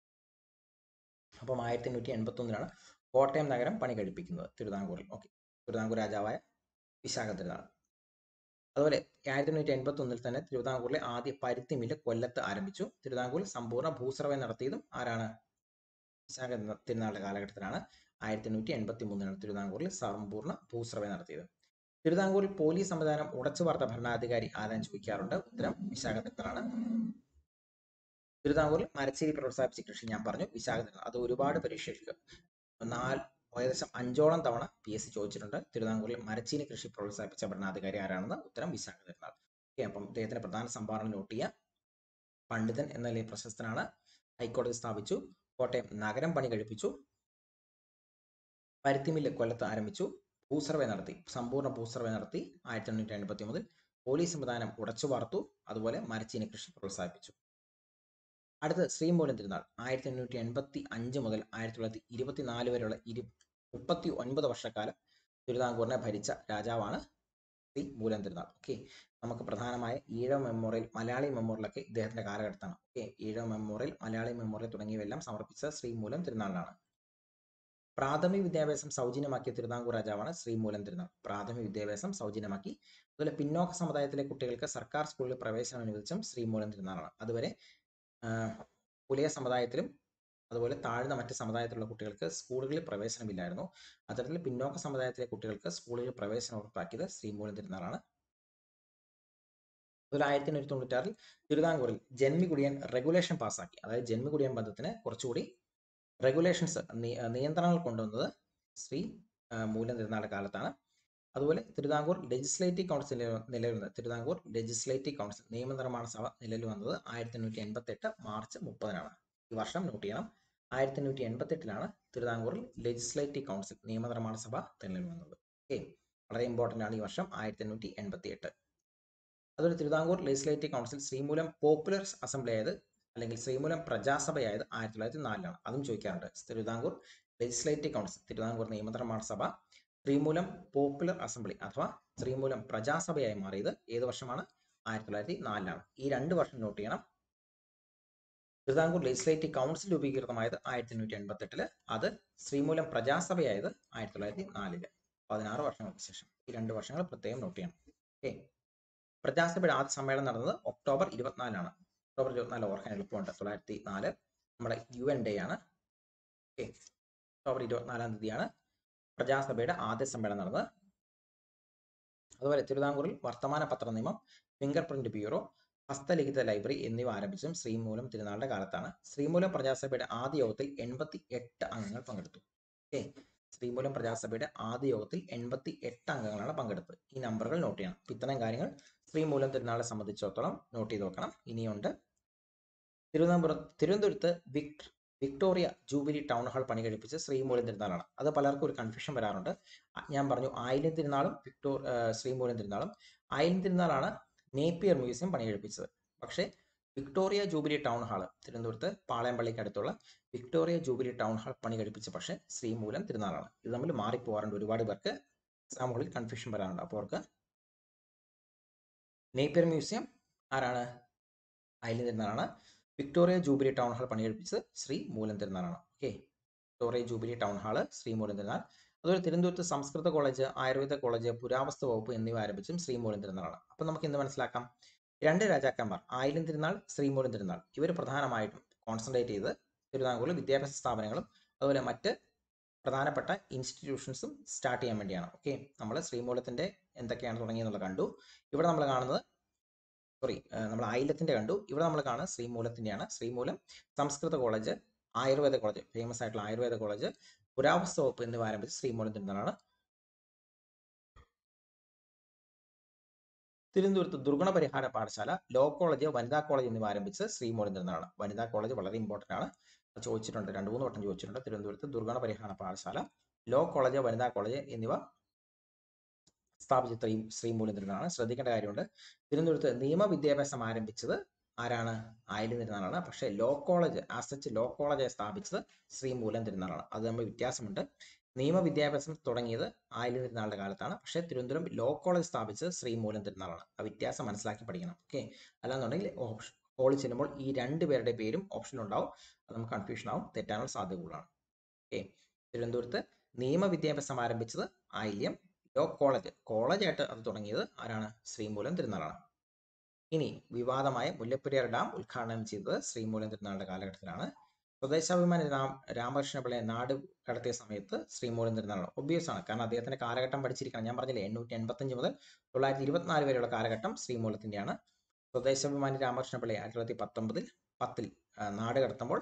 അപ്പം ആയിരത്തി എണ്ണൂറ്റി എൺപത്തി ഒന്നിലാണ് കോട്ടയം നഗരം പണി കഴിപ്പിക്കുന്നത് തിരുവിതാംകൂറിൽ ഓക്കെ തിരുവിതാംകൂർ രാജാവായ വിശാഖ തിരുനാൾ അതുപോലെ ആയിരത്തി എണ്ണൂറ്റി എൺപത്തി ഒന്നിൽ തന്നെ തിരുവിതാംകൂറിലെ ആദ്യ പരുത്തി മില്ല് കൊല്ലത്ത് ആരംഭിച്ചു തിരുവിതാംകൂറിൽ സമ്പൂർണ്ണ ഭൂസർവേ നടത്തിയതും ആരാണ് വിശാഖ തിരുനാ- തിരുനാളുടെ കാലഘട്ടത്തിലാണ് ആയിരത്തി എണ്ണൂറ്റി എൺപത്തി മൂന്നിലാണ് തിരുവിതാംകൂറിൽ സമ്പൂർണ്ണ ഭൂസർവേ നടത്തിയത് തിരുവിതാംകൂറിൽ പോലീസ് സംവിധാനം ഉടച്ചു വാർത്ത ഭരണാധികാരി ആരാൻ ചോദിക്കാറുണ്ട് ഉത്തരം വിശാഖ തിരുനാളാണ് തിരുവിതാംകൂറിൽ മരച്ചേരി പ്രോത്സാഹിപ്പിച്ച കൃഷി ഞാൻ പറഞ്ഞു വിശാഖ തിരുനാൾ അത് ഒരുപാട് പരീക്ഷകൾക്ക് നാല് ഏകദേശം അഞ്ചോളം തവണ പി എസ് സി ചോദിച്ചിട്ടുണ്ട് തിരുവിതാംകൂറിൽ മരച്ചീനി കൃഷി പ്രോത്സാഹിപ്പിച്ച ഭരണാധികാരി ആരാണെന്ന് ഉത്തരം വിശാഖ തിരുനാൾ ഓക്കെ അപ്പം ഇദ്ദേഹത്തിന്റെ പ്രധാന സംഭാവന നോട്ട് ചെയ്യുക പണ്ഡിതൻ എന്ന നിലയിൽ പ്രശസ്തനാണ് ഹൈക്കോടതി സ്ഥാപിച്ചു കോട്ടയം നഗരം പണി കഴിപ്പിച്ചു പരുത്തിമില്ല് കൊല്ലത്ത് ആരംഭിച്ചു ഭൂസർവേ നടത്തി സമ്പൂർണ്ണ ഭൂസർവേ നടത്തി ആയിരത്തി എണ്ണൂറ്റി എൺപത്തി ഒമ്പതിൽ പോലീസ് സംവിധാനം ഉടച്ചു വാർത്തു അതുപോലെ മരച്ചീനി കൃഷി പ്രോത്സാഹിപ്പിച്ചു അടുത്ത് ശ്രീമൂലം തിരുനാൾ ആയിരത്തി എണ്ണൂറ്റി എൺപത്തി അഞ്ച് മുതൽ ആയിരത്തി തൊള്ളായിരത്തി ഇരുപത്തിനാല് വരെയുള്ള ഇരു മുപ്പത്തി ഒൻപത് വർഷക്കാലം തിരുവിതാംകൂറിനെ ഭരിച്ച രാജാവാണ് ശ്രീ മൂലം തിരുനാൾ ഓക്കെ നമുക്ക് പ്രധാനമായ ഈഴവ മെമ്മോറിയൽ മലയാളി മെമ്മോറിയലൊക്കെ ഇദ്ദേഹത്തിന്റെ കാലഘട്ടത്താണ് okay Ezhava memorial Malayali memorial തുടങ്ങിയവയെല്ലാം സമർപ്പിച്ച ശ്രീമൂലം തിരുനാളിനാണ് പ്രാഥമിക വിദ്യാഭ്യാസം സൗജന്യമാക്കിയ തിരുവിതാംകൂർ രാജാവാണ് ശ്രീമൂലം തിരുനാൾ പ്രാഥമിക വിദ്യാഭ്യാസം സൗജന്യമാക്കി അതുപോലെ പിന്നോക്ക സമുദായത്തിലെ കുട്ടികൾക്ക് സർക്കാർ സ്കൂളിൽ പ്രവേശനം അനുവദിച്ചും ശ്രീമൂലം തിരുനാളാണ് അതുവരെ ആഹ് പുലിയ സമുദായത്തിലും അതുപോലെ താഴ്ന്ന മറ്റ് സമുദായത്തിലുള്ള കുട്ടികൾക്ക് സ്കൂളുകളിൽ പ്രവേശനമില്ലായിരുന്നു അത്തരത്തിൽ പിന്നോക്ക സമുദായത്തിലെ കുട്ടികൾക്ക് സ്കൂളിൽ പ്രവേശനം ഉറപ്പാക്കിയത് ശ്രീമൂലം തിരുനാളാണ് അതുപോലെ ആയിരത്തി എണ്ണൂറ്റി തൊണ്ണൂറ്റാറിൽ തിരുവിതാംകൂറിൽ ജന്മികുടിയൻ റെഗുലേഷൻ പാസ്സാക്കി അതായത് ജന്മികുടിയൻ ബന്ധത്തിന് കുറച്ചുകൂടി റെഗുലേഷൻസ് നിയന്ത്രണങ്ങൾ കൊണ്ടുവന്നത് ശ്രീ ആ, മൂലം തിരുനാളുടെ കാലത്താണ് അതുപോലെ തിരുവിതാംകൂർ ലെജിസ്ലേറ്റീവ് കൗൺസിൽ നിലവിൽ വന്നത് തിരുവിതാംകൂർ ലെജിസ്ലേറ്റീവ് കൗൺസിൽ നിയമനിർമ്മാണ സഭ നിലവിൽ വന്നത് ആയിരത്തി എണ്ണൂറ്റി എൺപത്തി എട്ട് മാർച്ച് മുപ്പതിനാണ് ഈ വർഷം നോട്ട് ചെയ്യണം ആയിരത്തി എണ്ണൂറ്റി എൺപത്തി എട്ടിലാണ് തിരുവിതാംകൂറിൽ ലെജിസ്ലേറ്റീവ് കൗൺസിൽ നിയമനിർമ്മാണ സഭ നിലവിൽ വന്നത് ഓക്കെ വളരെ ഇമ്പോർട്ടൻ്റ് ആണ് ഈ വർഷം ആയിരത്തി എണ്ണൂറ്റി എൺപത്തി എട്ട് അതുപോലെ Thiruvithamkoor legislative council Sreemoolam popular assembly ആയത് അല്ലെങ്കിൽ ശ്രീമൂലം പ്രജാസഭയായത് ആയിരത്തി തൊള്ളായിരത്തി നാലിലാണ് അതും ചോദിക്കാറുണ്ട് തിരുവിതാംകൂർ ലെജിസ്ലേറ്റീവ് കൗൺസിൽ തിരുവിതാംകൂർ നിയമനിർമ്മാണ സഭ ശ്രീമൂലം പോപ്പുലർ അസംബ്ലി അഥവാ ശ്രീമൂലം പ്രജാസഭയായി മാറിയത് ഏത് വർഷമാണ് ആയിരത്തി തൊള്ളായിരത്തി നാലിലാണ് ഈ രണ്ട് വർഷം നോട്ട് ചെയ്യണം തിരുവിതാംകൂർ ലെജിസ്ലേറ്റീവ് കൗൺസിൽ രൂപീകൃതമായത് ആയിരത്തി എണ്ണൂറ്റി എൺപത്തി എട്ടില് അത് ശ്രീമൂലം പ്രജാസഭയായത് ആയിരത്തി തൊള്ളായിരത്തി നാലില് പതിനാറ് വർഷങ്ങൾക്ക് ശേഷം ഈ രണ്ട് വർഷങ്ങൾ പ്രത്യേകം നോട്ട് ചെയ്യണം ഓക്കെ പ്രജാസഭയുടെ ആദ്യ സമ്മേളനം നടന്നത് ഒക്ടോബർ ഇരുപത്തിനാലിനാണ് ഒക്ടോബർ ഇരുപത്തിനാല് ഓർക്കാൻ എളുപ്പമുണ്ട് തൊള്ളായിരത്തി നാല് നമ്മുടെ യു എൻ ഡേ ആണ് ഓക്കെ ഒക്ടോബർ ഇരുപത്തിനാലാം തീയതിയാണ് പ്രജാസഭയുടെ ആദ്യ സമ്മേളനം നടന്നത് അതുപോലെ തിരുവിതാംകൂറിൽ വർത്തമാന പത്ര നിയമം ഫിംഗർ പ്രിന്റ് ബ്യൂറോ ഹസ്തലിഖിത ലൈബ്രറി എന്നിവ ആരംഭിച്ചതും ശ്രീമൂലം തിരുനാളിന്റെ കാലത്താണ് ശ്രീമൂലം പ്രജാസഭയുടെ ആദ്യ യോഗത്തിൽ എൺപത്തി എട്ട് അംഗങ്ങൾ പങ്കെടുത്തു ഓക്കെ ശ്രീമൂലം പ്രജാസഭയുടെ ആദ്യ യോഗത്തിൽ എൺപത്തി എട്ട് അംഗങ്ങളാണ് പങ്കെടുത്തത് ഈ നമ്പറുകൾ നോട്ട് ചെയ്യണം അപ്പൊ ഇത്തരം കാര്യങ്ങൾ ശ്രീമൂലം തിരുനാളെ സംബന്ധിച്ചിടത്തോളം നോട്ട് ചെയ്ത് നോക്കണം ഇനിയുണ്ട് തിരുവനന്തപുരം തിരുവനന്തപുരത്ത് Victor Victoria jubilee town hall പണി കഴിപ്പിച്ച് ശ്രീമൂലം തിരുനാളാണ് അത് പലർക്കും ഒരു കൺഫ്യൂഷൻ വരാറുണ്ട് അ- ഞാൻ പറഞ്ഞു ആയിരം തിരുനാളും വിക്ടോർ ആ, ശ്രീമൂലം തിരുനാളും ആയിരം തിരുനാളാണ് നേപ്പിയർ മ്യൂസിയം പണി കഴിപ്പിച്ചത് പക്ഷേ വിക്ടോറിയ ജൂബിലി ടൗൺ ഹാൾ തിരുവനന്തപുരത്ത് പാളയംപള്ളിക്ക് അടുത്തുള്ള വിക്ടോറിയ ജൂബിലി ടൗൺ ഹാൾ പണി കഴിപ്പിച്ച പക്ഷേ ശ്രീമൂലം തിരുനാളാണ് ഇത് തമ്മിൽ മാറിപ്പോകാറുണ്ട് ഒരുപാട് പേർക്ക് എക്സാമുകളിൽ കൺഫ്യൂഷൻ വരാറുണ്ട് അപ്പോൾ അവർക്ക് നേപ്പിയർ മ്യൂസിയം ആരാണ് ആയിരം തിരുനാളാണ് വിക്ടോറിയ ജൂബിലി ടൗൺ ഹാൾ പണികഴിപ്പിച്ചത് ശ്രീ മൂലം തിരുനാളാണ് okay Victoria jubilee town hall Sree Moolam Thirunal അതുപോലെ തിരുവനന്തപുരത്ത് സംസ്കൃത കോളേജ് ആയുർവേദ കോളേജ് പുരാവസ്തു വകുപ്പ് എന്നിവ ആരംഭിച്ചും ശ്രീമൂലം തിരുനാളാണ് അപ്പം നമുക്ക് എന്ത് മനസ്സിലാക്കാം രണ്ട് രാജാക്കന്മാർ ആയിരം തിരുനാൾ ശ്രീമൂലം തിരുനാൾ ഇവർ പ്രധാനമായിട്ടും കോൺസെൻട്രേറ്റ് ചെയ്ത് തിരുവിതാംകൂറിൽ വിദ്യാഭ്യാസ സ്ഥാപനങ്ങളും അതുപോലെ മറ്റ് പ്രധാനപ്പെട്ട ഇൻസ്റ്റിറ്റ്യൂഷൻസും സ്റ്റാർട്ട് ചെയ്യാൻ വേണ്ടിയാണ് ഓക്കെ നമ്മൾ ശ്രീമൂലത്തിന്റെ എന്തൊക്കെയാണ് തുടങ്ങിയെന്നുള്ളത് കണ്ടു ഇവിടെ നമ്മൾ കാണുന്നത് സോറി നമ്മൾ ആയില്യത്തിന്റെ കണ്ടു ഇവിടെ നമ്മൾ കാണുന്നത് ശ്രീമൂലത്തിന്റെയാണ് ശ്രീമൂലം സംസ്കൃത കോളേജ് ആയുർവേദ കോളേജ് ഫേമസ് ആയിട്ടുള്ള ആയുർവേദ കോളേജ് പുരാവസ്തു വകുപ്പ് എന്നിവ ആരംഭിച്ച ശ്രീമൂലം തിരുനാളാണ് തിരുവനന്തപുരത്ത് ദുർഗുണ പരിഹാര പാഠശാല ലോ കോളേജ് വനിതാ കോളേജ് എന്നിവ ആരംഭിച്ച് ശ്രീമൂലം തിരുനാളാണ് വനിതാ കോളേജ് വളരെ ഇമ്പോർട്ടന്റ് ആണ് അത് ചോദിച്ചിട്ടുണ്ട് രണ്ട് മൂന്ന് വട്ടം ചോദിച്ചിട്ടുണ്ട് തിരുവനന്തപുരത്ത് ദുർഗുണ പരിഹാര പാഠശാല ലോ കോളേജ് വനിതാ കോളേജ് എന്നിവ സ്ഥാപിച്ച ശ്രീ ശ്രീമൂലം തിരുനാളാണ് ശ്രദ്ധിക്കേണ്ട കാര്യമുണ്ട് തിരുവനന്തപുരത്ത് നിയമവിദ്യാഭ്യാസം ആരംഭിച്ചത് ആരാണ് ആയിരം തിരുനാളാണ് പക്ഷേ ലോ കോളേജ് ആസച്ച് ലോ കോളേജ് സ്ഥാപിച്ചത് ശ്രീമൂലം തിരുനാളാണ് അത് തമ്മിൽ വ്യത്യാസമുണ്ട് നിയമവിദ്യാഭ്യാസം തുടങ്ങിയത് ആയിരം തിരുനാളിന്റെ കാലത്താണ് പക്ഷേ തിരുവനന്തപുരം ലോ കോളേജ് സ്ഥാപിച്ചത് ശ്രീമൂലം തിരുനാളാണ് ആ വ്യത്യാസം മനസ്സിലാക്കി പഠിക്കണം ഓക്കെ അല്ലാന്നുണ്ടെങ്കിൽ ഓപ്ഷൻ ഹോളിൽ ചെല്ലുമ്പോൾ ഈ രണ്ട് പേരുടെ പേരും ഓപ്ഷൻ ഉണ്ടാവും അത് നമുക്ക് കൺഫ്യൂഷൻ ആവും തെറ്റാനുള്ള സാധ്യത കൂടുതലാണ് ഓക്കെ തിരുവനന്തപുരത്ത് നിയമവിദ്യാഭ്യാസം ആരംഭിച്ചത് ആയില്യം ലോ കോളേജ് കോളേജായിട്ട് അത് തുടങ്ങിയത് ആരാണ് ശ്രീമൂലം തിരുനാളാണ് ഇനി വിവാദമായ മുല്ലപ്പെരിയാർ ഡാം ഉദ്ഘാടനം ചെയ്തത് ശ്രീമൂലം തിരുനാളിന്റെ കാലഘട്ടത്തിലാണ് സ്വദേശാഭിമാനി രാം രാമകൃഷ്ണപിള്ളയെ നാട് കടത്തിയ സമയത്ത് ശ്രീമൂലം തിരുനാളാണ് ഒബ്വിയസ് ആണ് കാരണം അദ്ദേഹത്തിന്റെ കാലഘട്ടം പഠിച്ചിരിക്കണം ഞാൻ പറഞ്ഞില്ലേ എണ്ണൂറ്റി എൺപത്തഞ്ച് മുതൽ തൊള്ളായിരത്തി ഇരുപത്തിനാല് വരെയുള്ള കാലഘട്ടം ശ്രീമൂലത്തിന്റെയാണ് സ്വദേശാഭിമാനി രാമകൃഷ്ണപിള്ളയെ ആയിരത്തി തൊള്ളായിരത്തി പത്തൊമ്പതിൽ പത്തിൽ ആ, നാട് കടത്തുമ്പോൾ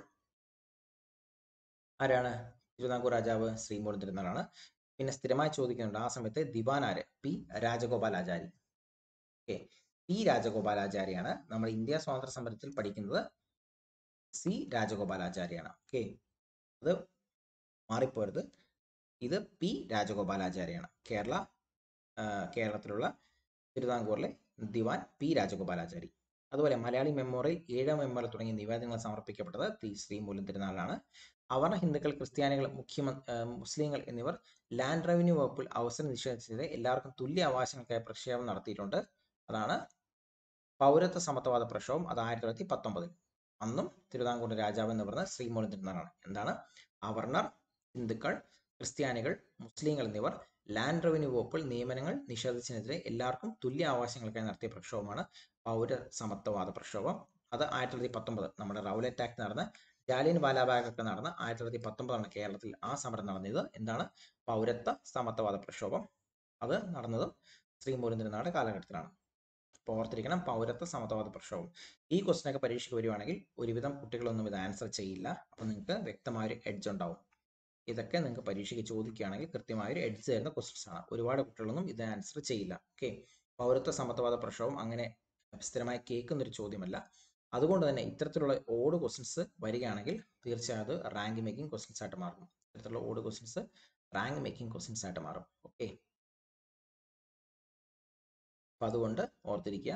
ആരാണ് തിരുവിതാംകൂർ രാജാവ് ശ്രീമൂലം തിരുനാളാണ് പിന്നെ സ്ഥിരമായി ചോദിക്കുന്നുണ്ട് ആ സമയത്ത് ദിവാനാര് പി രാജഗോപാലാചാരി ഓക്കെ പി രാജഗോപാലാചാര്യാണ് നമ്മൾ ഇന്ത്യ സ്വാതന്ത്ര്യ സമരത്തിൽ പഠിക്കുന്നത് സി രാജഗോപാലാചാര്യാണ് ഓക്കെ അത് മാറിപ്പോരുത് ഇത് പി രാജഗോപാലാചാര്യാണ് കേരള ആ, കേരളത്തിലുള്ള തിരുവിതാംകൂറിലെ ദിവാൻ പി രാജഗോപാലാചാരി അതുപോലെ മലയാളി മെമ്മോറിയൽ ഏഴാം മെമ്മോറിയൽ തുടങ്ങിയ നിവേദനങ്ങൾ സമർപ്പിക്കപ്പെട്ടത് തി ശ്രീമൂലം തിരുനാളിലാണ് അവർണ ഹിന്ദുക്കൾ ക്രിസ്ത്യാനികൾ മുഖ്യമന്ത്രി മുസ്ലിങ്ങൾ എന്നിവർ ലാൻഡ് റവന്യൂ വകുപ്പിൽ അവസരം നിഷേധിച്ചത് എല്ലാവർക്കും തുല്യ അവകാശങ്ങൾക്കായി പ്രക്ഷേപം നടത്തിയിട്ടുണ്ട് അതാണ് പൗരത്വ സമത്വവാദ പ്രക്ഷോഭം അത് ആയിരത്തി തൊള്ളായിരത്തി പത്തൊമ്പതിൽ അന്നും തിരുവിതാംകൂർ രാജാവ് എന്ന് പറയുന്നത് ശ്രീമൂലം തിരുനാളാണ് എന്താണ് അവർണർ ഹിന്ദുക്കൾ ക്രിസ്ത്യാനികൾ മുസ്ലിങ്ങൾ എന്നിവർ ലാൻഡ് റവന്യൂ വകുപ്പിൽ നിയമനങ്ങൾ നിഷേധിച്ചതിനെതിരെ എല്ലാവർക്കും തുല്യ അവകാശങ്ങൾക്കായി നടത്തിയ പ്രക്ഷോഭമാണ് പൗര സമത്വവാദ പ്രക്ഷോഭം അത് ആയിരത്തി തൊള്ളായിരത്തി പത്തൊമ്പത് നമ്മുടെ റൗലറ്റ് ആക്ട് നടന്ന ജാലിയൻ വാലാബാഗ് ഒക്കെ നടന്ന ആയിരത്തി തൊള്ളായിരത്തി പത്തൊമ്പതാണ് കേരളത്തിൽ ആ സമരം നടന്നത് എന്താണ് പൗരത്വ സമത്വവാദ പ്രക്ഷോഭം അത് നടന്നതും ശ്രീമൂലം തിരുനാളുടെ കാലഘട്ടത്തിലാണ് അപ്പോൾ ഓർത്തിരിക്കണം പൗരത്വ സമത്വവാദ പ്രക്ഷോഭം ഈ ക്വസ്റ്റൻ ഒക്കെ പരീക്ഷയ്ക്ക് വരുവാണെങ്കിൽ ഒരുവിധം കുട്ടികളൊന്നും ഇത് ആൻസർ ചെയ്യില്ല അപ്പോൾ നിങ്ങൾക്ക് വ്യക്തമായ ഒരു എഡ്ജ് ഉണ്ടാവും ഇതൊക്കെ നിങ്ങൾക്ക് പരീക്ഷയ്ക്ക് ചോദിക്കുകയാണെങ്കിൽ കൃത്യമായ ഒരു എഡ്ജ് തരുന്ന ക്വസ്റ്റ്യൻസ് ആണ് ഒരുപാട് കുട്ടികളൊന്നും ഇത് ആൻസർ ചെയ്യില്ല ഓക്കെ പൗരത്വ സമത്വവാദ പ്രക്ഷോഭം അങ്ങനെ സ്ഥിരമായി കേൾക്കുന്ന ഒരു ചോദ്യമല്ല അതുകൊണ്ട് തന്നെ ഇത്തരത്തിലുള്ള ഓട് ക്വസ്റ്റ്യൻസ് വരികയാണെങ്കിൽ തീർച്ചയായും അത് റാങ്ക് മേക്കിംഗ് ക്വസ്റ്റ്യൻസ് ആയിട്ട് മാറും ഇത്തരത്തിലുള്ള ഓട് ക്വസ്റ്റ്യൻസ് റാങ്ക് മേക്കിംഗ് ക്വസ്റ്റ്യൻസ് ആയിട്ട് മാറും ഓക്കെ അപ്പൊ അതുകൊണ്ട് ഓർത്തിരിക്കുക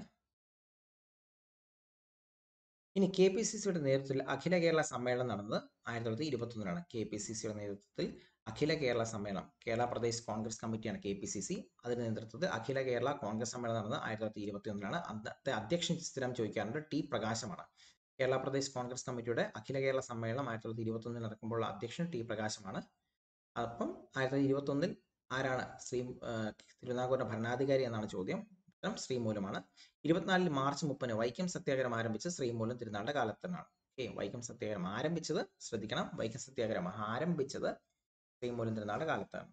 ഇനി കെ പി സി സിയുടെ നേതൃത്വത്തിൽ അഖില കേരള സമ്മേളനം നടന്നത് ആയിരത്തി തൊള്ളായിരത്തി ഇരുപത്തൊന്നിലാണ് കെ പി സി സിയുടെ നേതൃത്വത്തിൽ അഖില കേരള സമ്മേളനം കേരള പ്രദേശ് കോൺഗ്രസ് കമ്മിറ്റിയാണ് കെ പി സി സി അതിന്റെ നേതൃത്വത്തിൽ അഖില കേരള കോൺഗ്രസ് സമ്മേളനം നടന്നത് ആയിരത്തി തൊള്ളായിരത്തി ഇരുപത്തി ഒന്നിലാണ് അന്നത്തെ അധ്യക്ഷൻ സ്ഥിരം ചോദിക്കാറുണ്ട് ടി പ്രകാശമാണ് കേരള പ്രദേശ് കോൺഗ്രസ് കമ്മിറ്റിയുടെ അഖില കേരള സമ്മേളനം ആയിരത്തി തൊള്ളായിരത്തി ഇരുപത്തി ഒന്നിൽ നടക്കുമ്പോൾ അധ്യക്ഷൻ ടി പ്രകാശമാണ് അപ്പം ആയിരത്തി തൊള്ളായിരത്തി ഇരുപത്തി ഒന്നിൽ ആരാണ് ശ്രീ ആ, തിരുവിതാംകൂറിന്റെ ഭരണാധികാരി എന്നാണ് ചോദ്യം ഉത്തരം ശ്രീമൂലമാണ് ഇരുപത്തിനാലിൽ മാർച്ച് മുപ്പതിന് വൈക്കം സത്യാഗ്രഹം ആരംഭിച്ച് ശ്രീമൂലം തിരുനാളിന്റെ കാലത്താണ് ഓക്കെ വൈക്കം സത്യാഗ്രഹം ആരംഭിച്ചത് ശ്രദ്ധിക്കണം വൈക്കം സത്യാഗ്രഹം ആരംഭിച്ചത് ശ്രീമൂലം തിരുനാളിന്റെ കാലത്താണ്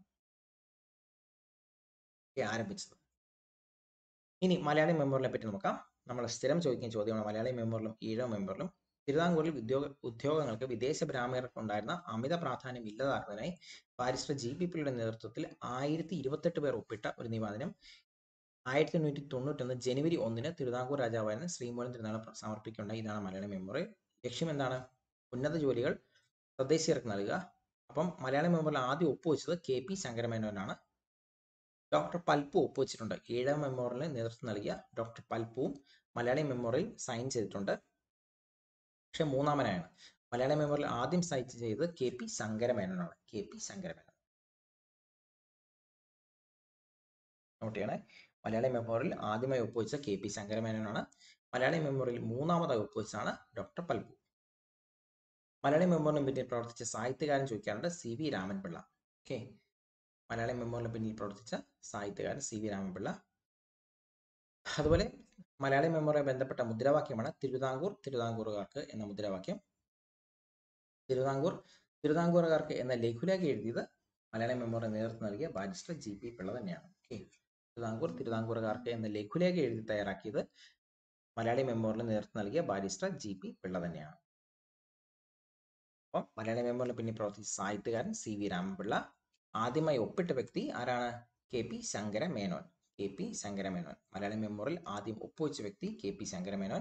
ഓക്കെ ആരംഭിച്ചത് ഇനി മലയാളി മെമ്മോറിയലിനെ പറ്റി നോക്കാം നമ്മൾ സ്ഥിരം ചോദിക്കുന്ന ചോദ്യമാണ് മലയാളി മെമ്മോറിയലും ഈഴോ മെമ്മോറിയലും തിരുവിതാംകൂറിൽ ഉദ്യോഗ ഉദ്യോഗങ്ങൾക്ക് വിദേശ ബ്രാഹ്മണർക്ക് ഉണ്ടായിരുന്ന അമിത പ്രാധാന്യം ഇല്ലാതാക്കുന്നതിനായി ബാരിസ്റ്റർ ജി പി പിയുടെ നേതൃത്വത്തിൽ ആയിരത്തി ഇരുപത്തെട്ട് പേർ ഒപ്പിട്ട ഒരു നിവേദനം ആയിരത്തി എണ്ണൂറ്റി തൊണ്ണൂറ്റൊന്ന് ജനുവരി ഒന്നിന് തിരുവിതാംകൂർ രാജാവായിരുന്ന ശ്രീമൂലം തിരുനാൾ സമർപ്പിക്കേണ്ട ഇതാണ് മലയാള മെമ്മോറിയൽ ലക്ഷ്യം എന്താണ് ഉന്നത ജോലികൾ തദ്ദേശീയർക്ക് നൽകുക അപ്പം മലയാളി മെമ്മോറിയൽ ആദ്യം ഒപ്പുവെച്ചത് കെ പി ശങ്കരമേനോനാണ് ഡോക്ടർ പൽപ്പു ഒപ്പുവെച്ചിട്ടുണ്ട് ഏഴാം മെമ്മോറിയലിന് നേതൃത്വം നൽകിയ ഡോക്ടർ പൽപ്പുവും മലയാളി മെമ്മോറിയൽ സൈൻ ചെയ്തിട്ടുണ്ട് പക്ഷെ മൂന്നാമനായാണ് മലയാളി മെമ്മോറിയൽ ആദ്യം സൈൻ ചെയ്തത് കെ പി ശങ്കരമേനോനാണ് കെ പി ശങ്കരമേനോൻ നോട്ട് ചെയ്യണേ മലയാളി മെമ്മോറിയൽ ആദ്യമായി ഒപ്പുവെച്ച കെ പി ശങ്കരമേനോനാണ് മലയാളി മെമ്മോറിയൽ മൂന്നാമതായി ഒപ്പുവെച്ചാണ് ഡോക്ടർ പൽപ്പു മലയാളി മെമ്മോറിയലിന് പിന്നിൽ പ്രവർത്തിച്ച സാഹിത്യകാരൻ ചോദിക്കാറുണ്ട് C V Raman Pillai okay Malayali മെമ്മോറിയലിന് പിന്നിൽ പ്രവർത്തിച്ച സാഹിത്യകാരൻ സി വി രാമൻപിള്ള അതുപോലെ മലയാളി മെമ്മോറിയൽ ബന്ധപ്പെട്ട മുദ്രാവാക്യമാണ് തിരുവിതാംകൂർ തിരുവിതാംകൂറുകാർക്ക് എന്ന മുദ്രാവാക്യം തിരുവിതാംകൂർ തിരുവിതാംകൂറുകാർക്ക് എന്ന ലഘുലേഖ എഴുതിയത് മലയാളി മെമ്മോറിയൽ നേതൃത്വം നൽകിയ ബാരിസ്റ്റർ ജി പി പിള്ള തന്നെയാണ് ഓക്കെ തിരുവിതാംകൂർ തിരുവിതാംകൂറുകാർക്ക് എന്ന ലഘുലേഖ എഴുതി തയ്യാറാക്കിയത് മലയാളി മെമ്മോറിയൽ നേതൃത്വം നൽകിയ ബാരിസ്റ്റർ ജി പി പിള്ള തന്നെയാണ് അപ്പം മലയാളി മെമ്മോറിയൽ പിന്നിൽ പ്രവർത്തിച്ച സാഹിത്യകാരൻ സി വി രാമപിള്ള ആദ്യമായി ഒപ്പിട്ട വ്യക്തി ആരാണ് K P Sankara Menon K P Sankara Menon Malayali memorial ആദ്യം ഒപ്പുവെച്ച വ്യക്തി കെ പി ശങ്കര മേനോൻ